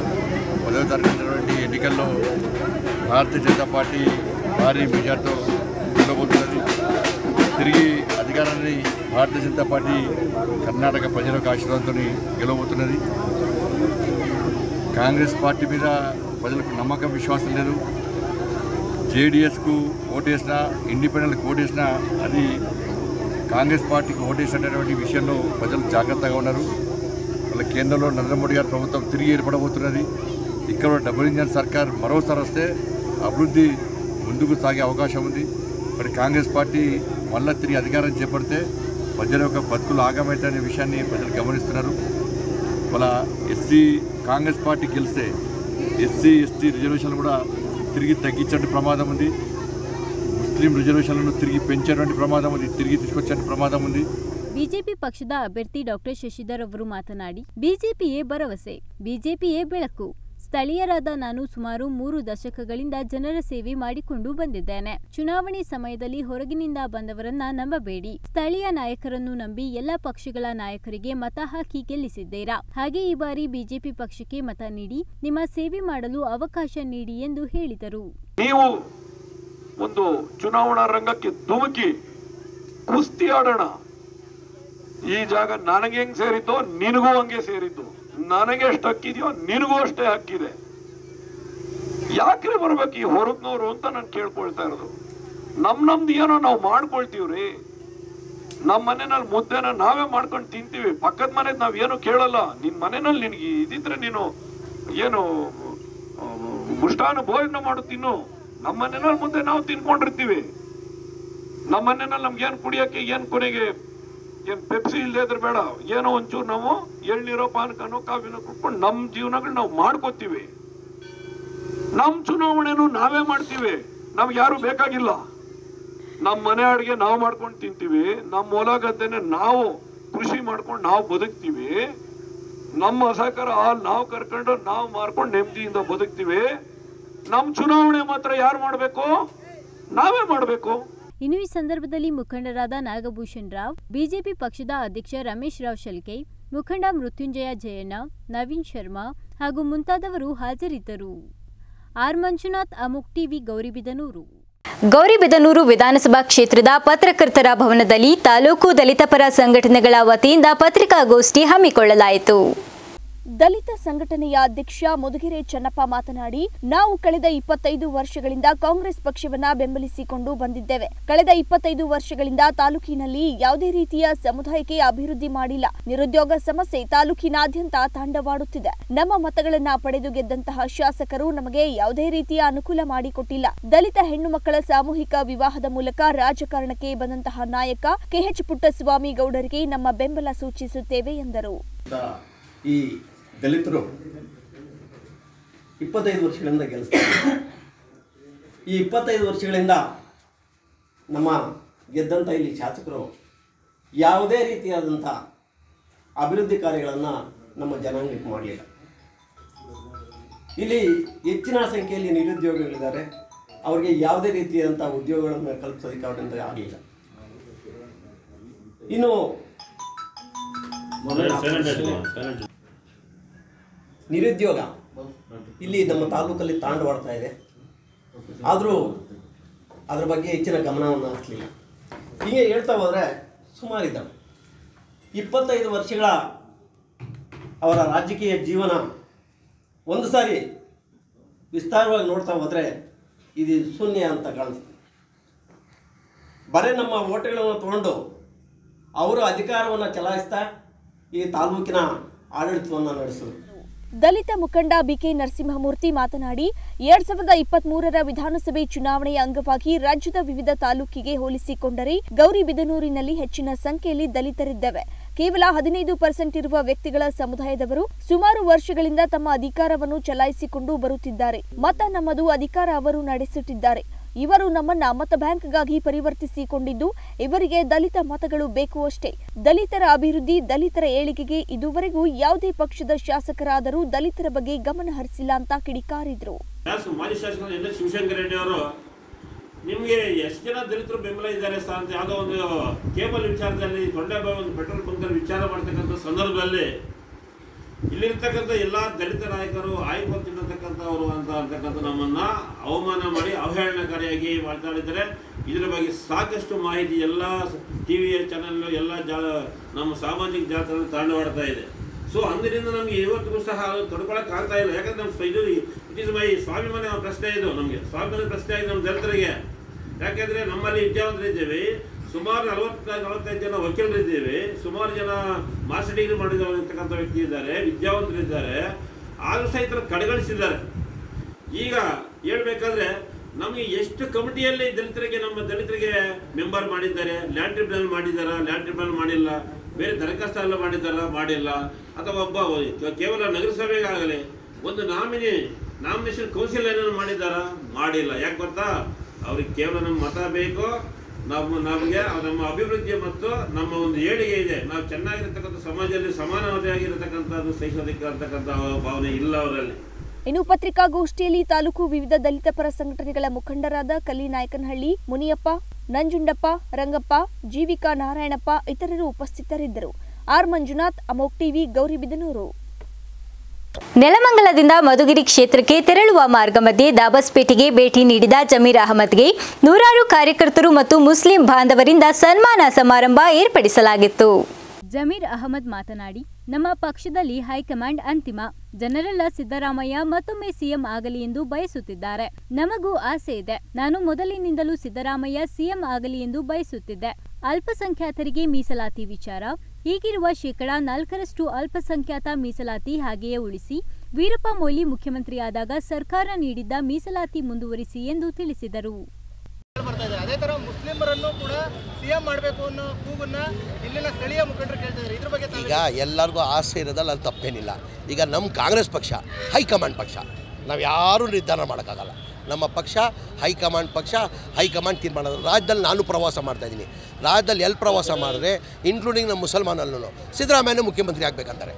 పదవ తరగతి ఎన్నికల్లో భారతీయ జనతా పార్టీ భారీ మెజార్టీతో గెలవబోతున్నది తిరిగి అధికారాన్ని భారతీయ జనతా పార్టీ కర్ణాటక ప్రజల యొక్క ఆశీర్వాదంతో గెలవబోతున్నది కాంగ్రెస్ పార్టీ మీద ప్రజలకు నమ్మకం విశ్వాసం లేదు జేడిఎస్కు ఓటేసినా ఇండిపెండెంట్కి ఓటేసినా అది కాంగ్రెస్ పార్టీకి ఓటేసినటువంటి విషయంలో ప్రజలు జాగ్రత్తగా ఉన్నారు వాళ్ళ కేంద్రంలో నరేంద్ర మోడీ గారి ప్రభుత్వం తిరిగి ఏర్పడబోతున్నది ఇక్కడ డబుల్ ఇంజన్ సర్కార్ మరోసారి వస్తే అభివృద్ధి ముందుకు సాగే అవకాశం ఉంది మరి కాంగ్రెస్ పార్టీ మళ్ళా తిరిగి అధికారం చేపడితే ప్రజల యొక్క బతుకులు ఆగమవుతాయనే విషయాన్ని ప్రజలు గమనిస్తున్నారు వాళ్ళ ఎస్సీ కాంగ్రెస్ పార్టీ గెలిస్తే ఎస్సీ ఎస్టీ రిజర్వేషన్లు కూడా తిరిగి తగ్గించే ప్రమాదం ఉంది ముస్లిం రిజర్వేషన్లను తిరిగి పెంచేటువంటి ప్రమాదం ఉంది తిరిగి తీసుకొచ్చే ప్రమాదం ఉంది ಬಿಜೆಪಿ ಪಕ್ಷದ ಅಭ್ಯರ್ಥಿ ಡಾಕ್ಟರ್ ಶಶಿಧರ್ ಅವರು ಮಾತನಾಡಿ ಬಿಜೆಪಿಯೇ ಭರವಸೆ ಬಿಜೆಪಿಯೇ ಬೆಳಕು ಸ್ಥಳೀಯರಾದ ನಾನು ಸುಮಾರು ಮೂರು ದಶಕಗಳಿಂದ ಜನರ ಸೇವೆ ಮಾಡಿಕೊಂಡು ಬಂದಿದ್ದೇನೆ ಚುನಾವಣೆ ಸಮಯದಲ್ಲಿ ಹೊರಗಿನಿಂದ ಬಂದವರನ್ನ ನಂಬಬೇಡಿ ಸ್ಥಳೀಯ ನಾಯಕರನ್ನು ನಂಬಿ ಎಲ್ಲ ಪಕ್ಷಗಳ ನಾಯಕರಿಗೆ ಮತ ಹಾಕಿ ಗೆಲ್ಲಿಸಿದ್ದೀರಾ ಹಾಗೆ ಈ ಬಾರಿ ಬಿಜೆಪಿ ಪಕ್ಷಕ್ಕೆ ಮತ ನೀಡಿ ನಿಮ್ಮ ಸೇವೆ ಮಾಡಲು ಅವಕಾಶ ನೀಡಿ ಎಂದು ಹೇಳಿದರು ನೀವು ಒಂದು ಚುನಾವಣಾ ರಂಗಕ್ಕೆ ಧುಮುಕಿ ಕುಸ್ತಿ ಆಡೋಣ ಈ ಜಾಗ ನನಗೆ ಹೆಂಗ್ ಸೇರಿದ್ದೋ ನಿನಗೂ ಹಂಗೆ ಸೇರಿದ್ದು ನನಗೆ ಎಷ್ಟು ಹಕ್ಕಿದೆಯೋ ನಿನಗೂ ಅಷ್ಟೇ ಹಕ್ಕಿದೆ ಯಾಕ್ರಿ ಬರ್ಬೇಕು ಈ ಹೊರಗ್ನವ್ರು ಅಂತ ನಾನು ಕೇಳ್ಕೊಳ್ತಾ ಇರೋದು ನಮ್ ನಮ್ದು ಏನೋ ನಾವು ಮಾಡ್ಕೊಳ್ತೀವ್ರಿ ನಮ್ಮ ಮನೆಯಲ್ಲಿ ಮುದ್ದೆನ ನಾವೇ ಮಾಡ್ಕೊಂಡು ತಿಂತೀವಿ ಪಕ್ಕದ ಮನೆದ್ ನಾವ್ ಏನು ಕೇಳಲ್ಲ ನಿನ್ ಮನೆಯಲ್ಲಿ ನಿನ್ಗೆ ಇದಿದ್ರೆ ನೀನು ಏನು ಆ, ಮುಷ್ಟಾನ ಭೋಜನ ಮಾಡು ತಿನ್ನು ನಮ್ಮ ಮನೆಯಲ್ಲಿ ಮುದ್ದೆ ನಾವು ತಿನ್ಕೊಂಡಿರ್ತೀವಿ ನಮ್ಮ ಮನೆಯಲ್ಲಿ ನಮ್ಗೆ ಏನ್ ಕುಡಿಯಕ್ಕೆ ಏನ್ ಕೊನೆಗೆ ಏನ್ ಪೆಪ್ಸಿ ಇಲ್ಲದೆ ಇದ್ರೆ ಬೇಡ ಏನೋ ಒಂಚೂರು ನಾವು ಎಳ್ನೀರೋ ಪಾನಕನೋ ಕಾಫಿನೋ ಕುಟ್ಕೊಂಡು ನಮ್ಮ ಜೀವನಗಳು ನಾವು ಮಾಡ್ಕೋತೀವಿ ನಮ್ ಚುನಾವಣೆನು ನಾವೇ ಮಾಡ್ತೀವಿ ನಮ್ಗೆ ಯಾರು ಬೇಕಾಗಿಲ್ಲ ನಮ್ಮ ಮನೆ ಅಡಿಗೆ ನಾವು ಮಾಡ್ಕೊಂಡು ತಿಂತೀವಿ ನಮ್ಮ ಹೊಲ ಗದ್ದೆನೆ ನಾವು ಕೃಷಿ ಮಾಡ್ಕೊಂಡು ನಾವು ಬದುಕ್ತೀವಿ ನಮ್ಮ ಸಹಕಾರ ಹಾಲ್ ನಾವು ಕರ್ಕೊಂಡು ನಾವು ಮಾರ್ಕೊಂಡು ನೆಮ್ಮದಿಯಿಂದ ಬದುಕ್ತೀವಿ ನಮ್ ಚುನಾವಣೆ ಮಾತ್ರ ಯಾರು ಮಾಡ್ಬೇಕು ನಾವೇ ಮಾಡ್ಬೇಕು ಇನ್ನು ಈ ಸಂದರ್ಭದಲ್ಲಿ ಮುಖಂಡರಾದ ನಾಗಭೂಷಣ್ ರಾವ್ ಬಿಜೆಪಿ ಪಕ್ಷದ ಅಧ್ಯಕ್ಷ ರಮೇಶ್ ರಾವ್ ಶೆಲ್ಕೆ ಮುಖಂಡ ಮೃತ್ಯುಂಜಯ ಜಯಣ್ಣ ನವೀನ್ ಶರ್ಮಾ ಹಾಗೂ ಮುಂತಾದವರು ಹಾಜರಿದ್ದರು ಆರ್ ಮಂಜುನಾಥ್ ಅಮುಕ್ ಟಿವಿ ಗೌರಿಬಿದನೂರು ಗೌರಿಬಿದನೂರು ವಿಧಾನಸಭಾ ಕ್ಷೇತ್ರದ ಪತ್ರಕರ್ತರ ಭವನದಲ್ಲಿ ತಾಲೂಕು ದಲಿತ ಪರ ಸಂಘಟನೆಗಳ ವತಿಯಿಂದ ಪತ್ರಿಕಾಗೋಷ್ಠಿ ಹಮ್ಮಿಕೊಳ್ಳಲಾಯಿತು ದಲಿತ ಸಂಘಟನೆಯ ಅಧ್ಯಕ್ಷ ಮುದುಗೆರೆ ಚನ್ನಪ್ಪ ಮಾತನಾಡಿ ನಾವು ಕಳೆದ ಇಪ್ಪತ್ತೈದು ವರ್ಷಗಳಿಂದ ಕಾಂಗ್ರೆಸ್ ಪಕ್ಷವನ್ನ ಬೆಂಬಲಿಸಿಕೊಂಡು ಬಂದಿದ್ದೇವೆ ಕಳೆದ ಇಪ್ಪತ್ತೈದು ವರ್ಷಗಳಿಂದ ತಾಲೂಕಿನಲ್ಲಿ ಯಾವುದೇ ರೀತಿಯ ಸಮುದಾಯಕ್ಕೆ ಅಭಿವೃದ್ಧಿ ಮಾಡಿಲ್ಲ ನಿರುದ್ಯೋಗ ಸಮಸ್ಯೆ ತಾಲೂಕಿನಾದ್ಯಂತ ತಾಂಡವಾಡುತ್ತಿದೆ ನಮ್ಮ ಮತಗಳನ್ನ ಪಡೆದು ಗೆದ್ದಂತಹ ಶಾಸಕರು ನಮಗೆ ಯಾವುದೇ ರೀತಿಯ ಅನುಕೂಲ ಮಾಡಿಕೊಟ್ಟಿಲ್ಲ ದಲಿತ ಹೆಣ್ಣು ಮಕ್ಕಳ ಸಾಮೂಹಿಕ ವಿವಾಹದ ಮೂಲಕ ರಾಜಕಾರಣಕ್ಕೆ ಬಂದಂತಹ ನಾಯಕ ಕೆಎಚ್ ಪುಟ್ಟಸ್ವಾಮಿ ಗೌಡರಿಗೆ ನಮ್ಮ ಬೆಂಬಲ ಸೂಚಿಸುತ್ತೇವೆ ಎಂದರು ಈ ದಲಿತರು ಇಪ್ಪತ್ತೈದು ವರ್ಷಗಳಿಂದ ಗೆಲ್ಲಿಸ್ತಾರೆ ಈ ಇಪ್ಪತ್ತೈದು ವರ್ಷಗಳಿಂದ ನಮ್ಮ ಗೆದ್ದಂಥ ಇಲ್ಲಿ ಶಾಸಕರು ಯಾವುದೇ ರೀತಿಯಾದಂಥ ಅಭಿವೃದ್ಧಿ ಕಾರ್ಯಗಳನ್ನು ನಮ್ಮ ಜನಾಂಗಕ್ಕೆ ಮಾಡಲಿಲ್ಲ ಇಲ್ಲಿ ಹೆಚ್ಚಿನ ಸಂಖ್ಯೆಯಲ್ಲಿ ನಿರುದ್ಯೋಗಿಗಳಿದ್ದಾರೆ ಅವರಿಗೆ ಯಾವುದೇ ರೀತಿಯಾದಂಥ ಉದ್ಯೋಗಗಳನ್ನು ಕಲ್ಪಿಸೋದಕ್ಕೆ ಅವರಿಂದ ಆಗಲಿಲ್ಲ ಇನ್ನು ನಿರುದ್ಯೋಗ ಇಲ್ಲಿ ನಮ್ಮ ತಾಲೂಕಲ್ಲಿ ತಾಂಡವಾಡ್ತಾ ಇದೆ ಆದರೂ ಅದ್ರ ಬಗ್ಗೆ ಹೆಚ್ಚಿನ ಗಮನವನ್ನು ಹರಿಸಲಿಲ್ಲ ಹೀಗೆ ಹೇಳ್ತಾ ಹೋದರೆ ಸುಮಾರಿದ್ದಾವೆ ಇಪ್ಪತ್ತೈದು ವರ್ಷಗಳ ಅವರ ರಾಜಕೀಯ ಜೀವನ ಒಂದು ಸಾರಿ ವಿಸ್ತಾರವಾಗಿ ನೋಡ್ತಾ ಹೋದರೆ ಇದು ಶೂನ್ಯ ಅಂತ ಕಾಣಿಸ್ತದೆ ಬರೀ ನಮ್ಮ ಓಟ್ಗಳನ್ನು ತಗೊಂಡು ಅವರು ಅಧಿಕಾರವನ್ನು ಚಲಾಯಿಸ್ತಾ ಈ ತಾಲೂಕಿನ ಆಡಳಿತವನ್ನು ನಡೆಸಿದರು ದಲಿತ ಮುಖಂಡ ಬಿಕೆ ನರಸಿಂಹಮೂರ್ತಿ ಮಾತನಾಡಿ ಎರಡ್ ಸಾವಿರದ ಇಪ್ಪತ್ತ್ ಮೂರರ ವಿಧಾನಸಭೆ ಚುನಾವಣೆಯ ಅಂಗವಾಗಿ ರಾಜ್ಯದ ವಿವಿಧ ತಾಲೂಕಿಗೆ ಹೋಲಿಸಿಕೊಂಡರೆ ಗೌರಿಬಿದನೂರಿನಲ್ಲಿ ಹೆಚ್ಚಿನ ಸಂಖ್ಯೆಯಲ್ಲಿ ದಲಿತರಿದ್ದೇವೆ ಕೇವಲ ಹದಿನೈದು ಪರ್ಸೆಂಟ್ ಇರುವ ವ್ಯಕ್ತಿಗಳ ಸಮುದಾಯದವರು ಸುಮಾರು ವರ್ಷಗಳಿಂದ ತಮ್ಮ ಅಧಿಕಾರವನ್ನು ಚಲಾಯಿಸಿಕೊಂಡು ಬರುತ್ತಿದ್ದಾರೆ ಮತ ನಮ್ಮದು ಅಧಿಕಾರ ಅವರು ನಡೆಸುತ್ತಿದ್ದಾರೆ ಇವರು ನಮ್ಮನ್ನ ಮತ ಬ್ಯಾಂಕ್ಗಾಗಿ ಪರಿವರ್ತಿಸಿಕೊಂಡಿದ್ದು ಇವರಿಗೆ ದಲಿತ ಮತಗಳು ಬೇಕು ಅಷ್ಟೇ ದಲಿತರ ಅಭಿವೃದ್ಧಿ ದಲಿತರ ಏಳಿಗೆಗೆ ಇದುವರೆಗೂ ಯಾವುದೇ ಪಕ್ಷದ ಶಾಸಕರಾದರೂ ದಲಿತರ ಬಗ್ಗೆ ಗಮನ ಹರಿಸಿಲ್ಲ ಅಂತ ಕಿಡಿಕಾರಿದ್ರು ಶಾಸಕ ಮಾಜಿ ಶಾಸಕ ಎನ್ ಎಸ್ ಶಿವಶಂಕರ ರೆಡ್ಡಿ ಅವರು ನಿಮಗೆ ಎಷ್ಟು ಜನ ದಲಿತರು ಬೆಂಬಲ ಇದ್ದಾರೆ ಸರ್ ಅಂತ ಯಾವುದೋ ಒಂದು ಕೇಬಲ್ ವಿಚಾರದಲ್ಲಿ ತೊಂಡೆಬಾಯಿ ಒಂದು ಪೆಟ್ರೋಲ್ ಬಂಕ್ನಲ್ಲಿ ವಿಚಾರ ಮಾಡ್ತಕ್ಕಂಥ ಸಂದರ್ಭದಲ್ಲಿ ಇಲ್ಲಿರ್ತಕ್ಕಂಥ ಎಲ್ಲ ದಲಿತ ನಾಯಕರು ಆಯ್ಕೆ ತಿನ್ನತಕ್ಕಂಥವ್ರು ಅಂತ ಅಂತಕ್ಕಂಥ ನಮ್ಮನ್ನ ಅವಮಾನ ಮಾಡಿ ಅವಹೇಳನಕಾರಿಯಾಗಿ ಮಾತಾಡಿದ್ದಾರೆ ಇದರ ಬಗ್ಗೆ ಸಾಕಷ್ಟು ಮಾಹಿತಿ ಎಲ್ಲ ಟಿ ವಿ ಚಾನಲ್ ಎಲ್ಲ ಜಾ ನಮ್ಮ ಸಾಮಾಜಿಕ ಜಾಲತಾಣ ತಾಂಡವಾಡ್ತಾ ಇದೆ ಸೊ ಅಂದಿನಿಂದ ನಮಗೆ ಇವತ್ತಿಗೂ ಸಹ ಅದು ತಡ್ಕೊಳಕ್ ಆಗ್ತಾ ಇಲ್ಲ ಯಾಕಂದ್ರೆ ನಮ್ಮ ಇದು ಇಟ್ ಇಸ್ ಮೈ ಸ್ವಾಭಿಮಾನ ಪ್ರಶ್ನೆ ಇದು ನಮಗೆ ಸ್ವಾಭಿಮಾನ ಪ್ರಶ್ನೆ ಆಗಿದೆ ನಮ್ಮ ದಲಿತರಿಗೆ ಯಾಕೆಂದ್ರೆ ನಮ್ಮಲ್ಲಿ ವಿದ್ಯಾವಂತರಿದ್ದೇವೆ ಸುಮಾರು ನಲವತ್ತ ನಲವತ್ತೈದು ಜನ ವಕೀಲರಿದ್ದೇವೆ ಸುಮಾರು ಜನ ಮಾಸ್ಟರ್ ಡಿಗ್ರಿ ಮಾಡಿದವರು ಇರ್ತಕ್ಕಂಥ ವ್ಯಕ್ತಿ ಇದ್ದಾರೆ ವಿದ್ಯಾವಂತರಿದ್ದಾರೆ ಆದರೂ ಸಹಿತ ಕಡೆಗಣಿಸಿದ್ದಾರೆ ಈಗ ಹೇಳ್ಬೇಕಾದ್ರೆ ನಮಗೆ ಎಷ್ಟು ಕಮಿಟಿಯಲ್ಲಿ ದಲಿತರಿಗೆ ನಮ್ಮ ದಲಿತರಿಗೆ ಮೆಂಬರ್ ಮಾಡಿದ್ದಾರೆ ಲ್ಯಾಂಡ್ ಟ್ರಿಬ್ಯುನಲ್ ಮಾಡಿದಾರ ಲ್ಯಾಂಡ್ ಟ್ರಿಬ್ಯುನಲ್ ಮಾಡಿಲ್ಲ ಬೇರೆ ದರಖಾಸ್ತ ಎಲ್ಲ ಮಾಡಿದಾರ ಮಾಡಿಲ್ಲ ಅಥವಾ ಒಬ್ಬ ಕೇವಲ ನಗರಸಭೆಗಾಗಲಿ ಒಂದು ನಾಮಿನಿ ನಾಮಿನೇಷನ್ ಕೌನ್ಸಿಲ್ ಏನಾದ್ರು ಮಾಡಿದಾರ ಮಾಡಿಲ್ಲ ಯಾಕೆ ಗೊತ್ತಾ ಅವ್ರಿಗೆ ಕೇವಲ ನಮ್ಮ ಮತ ಬೇಕು ನಮ್ಮ ನಮಗೆ ನಮ್ಮ ಅಭಿವೃದ್ಧಿ ಮತ್ತು ನಮ್ಮ ಒಂದು ಏಳಿಗೆ ಇದೆ ನಾವು ಚೆನ್ನಾಗಿರ್ತಕ್ಕಂಥ ಸಮಾಜದಲ್ಲಿ ಸಮಾನವಾಗಿರತಕ್ಕಂಥದ್ದು ಸಹಿಸೋದಕ್ಕೆ ಅಂತಕ್ಕಂಥ ಭಾವನೆ ಇಲ್ಲ ಅವರಲ್ಲಿ ಇನ್ನು ಪತ್ರಿಕಾಗೋಷ್ಠಿಯಲ್ಲಿ ತಾಲೂಕು ವಿವಿಧ ದಲಿತ ಪರ ಸಂಘಟನೆಗಳ ಮುಖಂಡರಾದ ಕಲಿ ನಾಯಕನಹಳ್ಳಿ ಮುನಿಯಪ್ಪ ನಂಜುಂಡಪ್ಪ ರಂಗಪ್ಪ ಜೀವಿಕಾ ನಾರಾಯಣಪ್ಪ ಇತರರು ಉಪಸ್ಥಿತರಿದ್ದರು ಆರ್ ಮಂಜುನಾಥ್ ಅಮೋಕ್ ಟಿವಿ ಗೌರಿಬಿದನೂರು ನೆಲಮಂಗಲದಿಂದ ಮಧುಗಿರಿ ಕ್ಷೇತ್ರಕ್ಕೆ ತೆರಳುವ ಮಾರ್ಗ ಮಧ್ಯೆ ದಾಬಸ್ಪೇಟೆಗೆ ಭೇಟಿ ನೀಡಿದ ಜಮೀರ್ ಅಹಮದ್ಗೆ ನೂರಾರು ಕಾರ್ಯಕರ್ತರು ಮತ್ತು ಮುಸ್ಲಿಂ ಬಾಂಧವರಿಂದ ಸನ್ಮಾನ ಸಮಾರಂಭ ಏರ್ಪಡಿಸಲಾಗಿತ್ತು ಜಮೀರ್ ಅಹಮದ್ ಮಾತನಾಡಿ ನಮ್ಮ ಪಕ್ಷದಲ್ಲಿ ಹೈಕಮಾಂಡ್ ಅಂತಿಮ ಜನರೆಲ್ಲ ಸಿದ್ದರಾಮಯ್ಯ ಮತ್ತೊಮ್ಮೆ ಸಿಎಂ ಆಗಲಿ ಎಂದು ಬಯಸುತ್ತಿದ್ದಾರೆ ನಮಗೂ ಆಸೆ ಇದೆ ನಾನು ಮೊದಲಿನಿಂದಲೂ ಸಿದ್ದರಾಮಯ್ಯ ಸಿಎಂ ಆಗಲಿ ಎಂದು ಬಯಸುತ್ತಿದ್ದೆ ಅಲ್ಪಸಂಖ್ಯಾತರಿಗೆ ಮೀಸಲಾತಿ ವಿಚಾರ ಈಗಿರುವ ಶೇಕಡಾ ನಾಲ್ಕರಷ್ಟು ಅಲ್ಪಸಂಖ್ಯಾತ ಮೀಸಲಾತಿ ಹಾಗೆಯೇ ಉಳಿಸಿ ವೀರಪ್ಪ ಮೊಯ್ಲಿ ಮುಖ್ಯಮಂತ್ರಿಯಾದಾಗ ಸರ್ಕಾರ ನೀಡಿದ್ದ ಮೀಸಲಾತಿ ಮುಂದುವರಿಸಿ ಎಂದು ತಿಳಿಸಿದರು ಬರ್ತಾ ಇದೆ ಅದೇ ತರ ಮುಸ್ಲಿಮರನ್ನು ಕೂಡ ಸಿಎಂ ಮಾಡಬೇಕು ಅನ್ನೋ ಕೂಗನ್ನ ಇಲ್ಲಿನ ಸ್ಥಳೀಯ ಮುಖಂಡರು ಕೇಳ್ತಾ ಇದ್ದಾರೆ ಇದ್ರ ಬಗ್ಗೆ ತಾವು ಈಗ ಎಲ್ಲರಿಗೂ ಆಸೆ ಇರೋದಲ್ಲ ಅಲ್ಲಿ ತಪ್ಪೇನಿಲ್ಲ ಈಗ ನಮ್ಮ ಕಾಂಗ್ರೆಸ್ ಪಕ್ಷ ಹೈಕಮಾಂಡ್ ಪಕ್ಷ ನಾವು ಯಾರೂ ನಿರ್ಧಾರ ಮಾಡೋಕ್ಕಾಗಲ್ಲ ನಮ್ಮ ಪಕ್ಷ ಹೈಕಮಾಂಡ್ ಪಕ್ಷ ಹೈಕಮಾಂಡ್ ತೀರ್ಮಾನ ರಾಜ್ಯದಲ್ಲಿ ನಾನು ಪ್ರವಾಸ ಮಾಡ್ತಾ ಇದ್ದೀನಿ ರಾಜ್ಯದಲ್ಲಿ ಎಲ್ಲಿ ಪ್ರವಾಸ ಮಾಡಿದ್ರೆ ಇನ್ಕ್ಲೂಡಿಂಗ್ ನಮ್ಮ ಮುಸಲ್ಮಾನಲ್ಲೂ ಸಿದ್ದರಾಮಯ್ಯನ ಮುಖ್ಯಮಂತ್ರಿ ಆಗಬೇಕಂತಾರೆ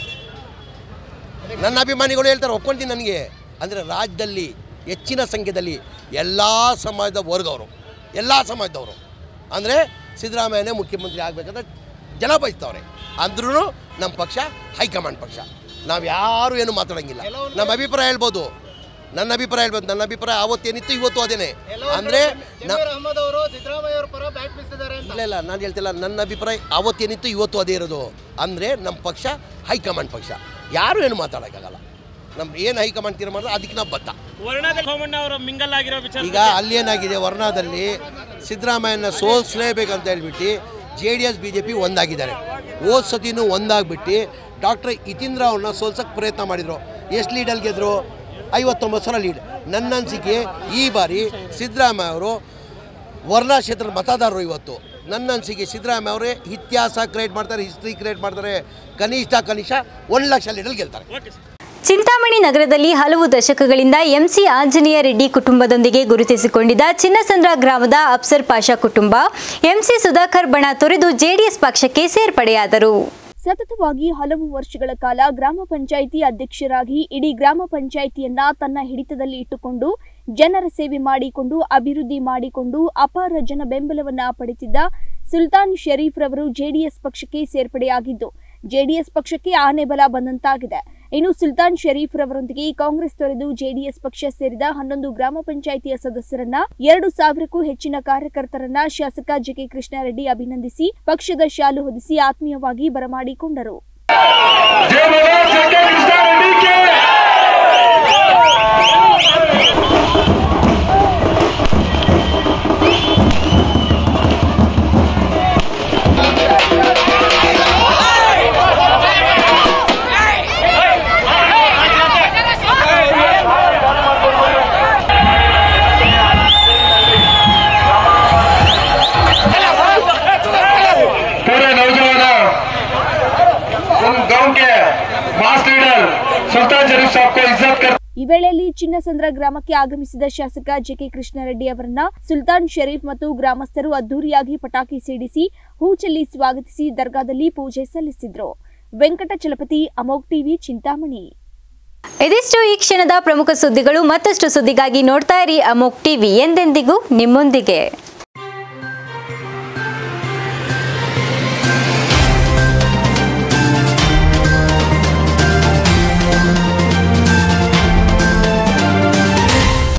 ನನ್ನ ಅಭಿಮಾನಿಗಳು ಹೇಳ್ತಾರೆ ಒಪ್ಕೊಂತೀನಿ ನನಗೆ ಅಂದರೆ ರಾಜ್ಯದಲ್ಲಿ ಹೆಚ್ಚಿನ ಸಂಖ್ಯೆಯಲ್ಲಿ ಎಲ್ಲ ಸಮಾಜದ ವರ್ಗವರು ಎಲ್ಲ ಸಮಾಜದವರು ಅಂದರೆ ಸಿದ್ದರಾಮಯ್ಯನೇ ಮುಖ್ಯಮಂತ್ರಿ ಆಗಬೇಕಂತ ಜನ ಬಯಸ್ತವ್ರೆ ಅಂದ್ರೂ ನಮ್ಮ ಪಕ್ಷ ಹೈಕಮಾಂಡ್ ಪಕ್ಷ ನಾವು ಯಾರು ಏನು ಮಾತಾಡೋಂಗಿಲ್ಲ ನಮ್ಮ ಅಭಿಪ್ರಾಯ ಹೇಳ್ಬೋದು ನನ್ನ ಅಭಿಪ್ರಾಯ ಹೇಳ್ಬೋದು ನನ್ನ ಅಭಿಪ್ರಾಯ ಅವತ್ತೇನಿತ್ತು ಇವತ್ತು ಅದೇನೆ ಅಂದರೆ ಜಮೀರ್ ಅಹಮದ್ ಅವರು ಸಿದ್ದರಾಮಯ್ಯ ಅವರ ಪರ ಬ್ಯಾಟ್ ಬೀಸಿದ್ದಾರೆ ಅಂತ ಇಲ್ಲ ಇಲ್ಲ ನಾನು ಹೇಳ್ತಿಲ್ಲ ನನ್ನ ಅಭಿಪ್ರಾಯ ಅವತ್ತೇನಿತ್ತು ಇವತ್ತು ಅದೇ ಇರೋದು ಅಂದರೆ ನಮ್ಮ ಪಕ್ಷ ಹೈಕಮಾಂಡ್ ಪಕ್ಷ ಯಾರು ಏನು ಮಾತಾಡೋಕ್ಕಾಗಲ್ಲ ನಮ್ಮ ಏನು ಹೈಕಮಾಂಡ್ ತೀರ್ಮಾನ ಅದಕ್ಕೆ ನಾವು ಬತ್ತ ವರ್ಣದಲ್ಲಿ ಸೋಮಣ್ಣ ಅವರು ಮಿಂಗಲ್ ಆಗಿರೋ ವಿಚಾರ ಈಗ ಅಲ್ಲಿ ಏನಾಗಿದೆ ವರ್ಣಾದಲ್ಲಿ ಸಿದ್ದರಾಮಯ್ಯನ ಸೋಲಿಸ್ಲೇಬೇಕಂತ ಹೇಳ್ಬಿಟ್ಟು J D S B J P ಒಂದಾಗಿದ್ದಾರೆ ಹೋದ ಸತಿನೂ ಒಂದಾಗ್ಬಿಟ್ಟು ಡಾಕ್ಟರ್ ಇತೀಂದ್ರ ಅವ್ರನ್ನ ಸೋಲ್ಸೋಕ್ಕೆ ಪ್ರಯತ್ನ ಮಾಡಿದರು ಎಷ್ಟು ಲೀಡಲ್ಲಿ ಗೆದ್ರು ಐವತ್ತೊಂಬತ್ತು ಸಾವಿರ ಲೀಡ್ ನನ್ನ ಅನಿಸಿಕೆ ಈ ಬಾರಿ ಸಿದ್ದರಾಮಯ್ಯ ಅವರು ವರ್ಣಾ ಕ್ಷೇತ್ರದ ಮತದಾರರು ಇವತ್ತು ನನ್ನ ಅನಿಸಿಕೆ ಸಿದ್ದರಾಮಯ್ಯ ಅವರೇ ಇತಿಹಾಸ ಕ್ರಿಯೇಟ್ ಮಾಡ್ತಾರೆ ಹಿಸ್ಟ್ರಿ ಕ್ರಿಯೇಟ್ ಮಾಡ್ತಾರೆ ಕನಿಷ್ಠ ಕನಿಷ್ಠ ಒಂದು ಲಕ್ಷ ಲೀಡಲ್ಲಿ ಗೆಲ್ತಾರೆ ಚಿಂತಾಮಣಿ ನಗರದಲ್ಲಿ ಹಲವು ದಶಕಗಳಿಂದ ಎಂಸಿ ಆಂಜನೇಯ ರೆಡ್ಡಿ ಕುಟುಂಬದೊಂದಿಗೆ ಗುರುತಿಸಿಕೊಂಡಿದ್ದ ಚಿನ್ನಸಂದ್ರ ಗ್ರಾಮದ ಅಫ್ಸರ್ ಪಾಷಾ ಕುಟುಂಬ ಎಂಸಿ ಸುಧಾಕರ್ ಬಣ ತೊರೆದು ಜೆಡಿಎಸ್ ಪಕ್ಷಕ್ಕೆ ಸೇರ್ಪಡೆಯಾದರು ಸತತವಾಗಿ ಹಲವು ವರ್ಷಗಳ ಕಾಲ ಗ್ರಾಮ ಪಂಚಾಯಿತಿ ಅಧ್ಯಕ್ಷರಾಗಿ ಇಡೀ ಗ್ರಾಮ ಪಂಚಾಯಿತಿಯನ್ನ ತನ್ನ ಹಿಡಿತದಲ್ಲಿ ಇಟ್ಟುಕೊಂಡು ಜನರ ಸೇವೆ ಮಾಡಿಕೊಂಡು ಅಭಿವೃದ್ಧಿ ಮಾಡಿಕೊಂಡು ಅಪಾರ ಜನ ಬೆಂಬಲವನ್ನ ಪಡೆದಿದ್ದ ಸುಲ್ತಾನ್ ಶರೀಫ್ ರವರು ಜೆಡಿಎಸ್ ಪಕ್ಷಕ್ಕೆ ಸೇರ್ಪಡೆಯಾಗಿದ್ದು ಜೆಡಿಎಸ್ ಪಕ್ಷಕ್ಕೆ ಆನೆ ಬಲ ಬಂದಂತಾಗಿದೆ ಇನ್ನು ಸುಲ್ತಾನ್ ಶರೀಫ್ ರವರೊಂದಿಗೆ ಕಾಂಗ್ರೆಸ್ ತೊರೆದು ಜೆಡಿಎಸ್ ಪಕ್ಷ ಸೇರಿದ ಹನ್ನೊಂದು ಗ್ರಾಮ ಪಂಚಾಯಿತಿಯ ಸದಸ್ಯರನ್ನ ಎರಡು ಸಾವಿರಕ್ಕೂ ಹೆಚ್ಚಿನ ಕಾರ್ಯಕರ್ತರನ್ನ ಶಾಸಕ ಜೆಕೆ ಕೃಷ್ಣಾರೆಡ್ಡಿ ಅಭಿನಂದಿಸಿ ಪಕ್ಷದ ಶಾಲು ಹೊದಿಸಿ ಆತ್ಮೀಯವಾಗಿ ಬರಮಾಡಿಕೊಂಡರು पूरे नौजवानों उन गांव के मास लीडर सुल्तान शरीफ साहब को इज्जत कर ಈ ವೇಳೆಯಲ್ಲಿ ಚಿನ್ನಸಂದ್ರ ಗ್ರಾಮಕ್ಕೆ ಆಗಮಿಸಿದ ಶಾಸಕ ಜೆಕೆ ಕೃಷ್ಣಾರೆಡ್ಡಿ ಅವರನ್ನ ಸುಲ್ತಾನ್ ಶರೀಫ್ ಮತ್ತು ಗ್ರಾಮಸ್ಥರು ಅದ್ದೂರಿಯಾಗಿ ಪಟಾಕಿ ಸಿಡಿಸಿ ಹೂ ಚೆಲ್ಲಿ ಸ್ವಾಗತಿಸಿ ದರ್ಗಾದಲ್ಲಿ ಪೂಜೆ ಸಲ್ಲಿಸಿದ್ರು ವೆಂಕಟಚಲಪತಿ ಅಮೋಗ್ ಟಿವಿ ಚಿಂತಾಮಣಿ ಇದಿಷ್ಟು ಈ ಕ್ಷಣದ ಪ್ರಮುಖ ಸುದ್ದಿಗಳು ಮತ್ತಷ್ಟು ಸುದ್ದಿಗಾಗಿ ನೋಡ್ತಾ ಇರಿ ಅಮೋಕ್ ಟಿವಿ ಎಂದೆಂದಿಗೂ ನಿಮ್ಮೊಂದಿಗೆ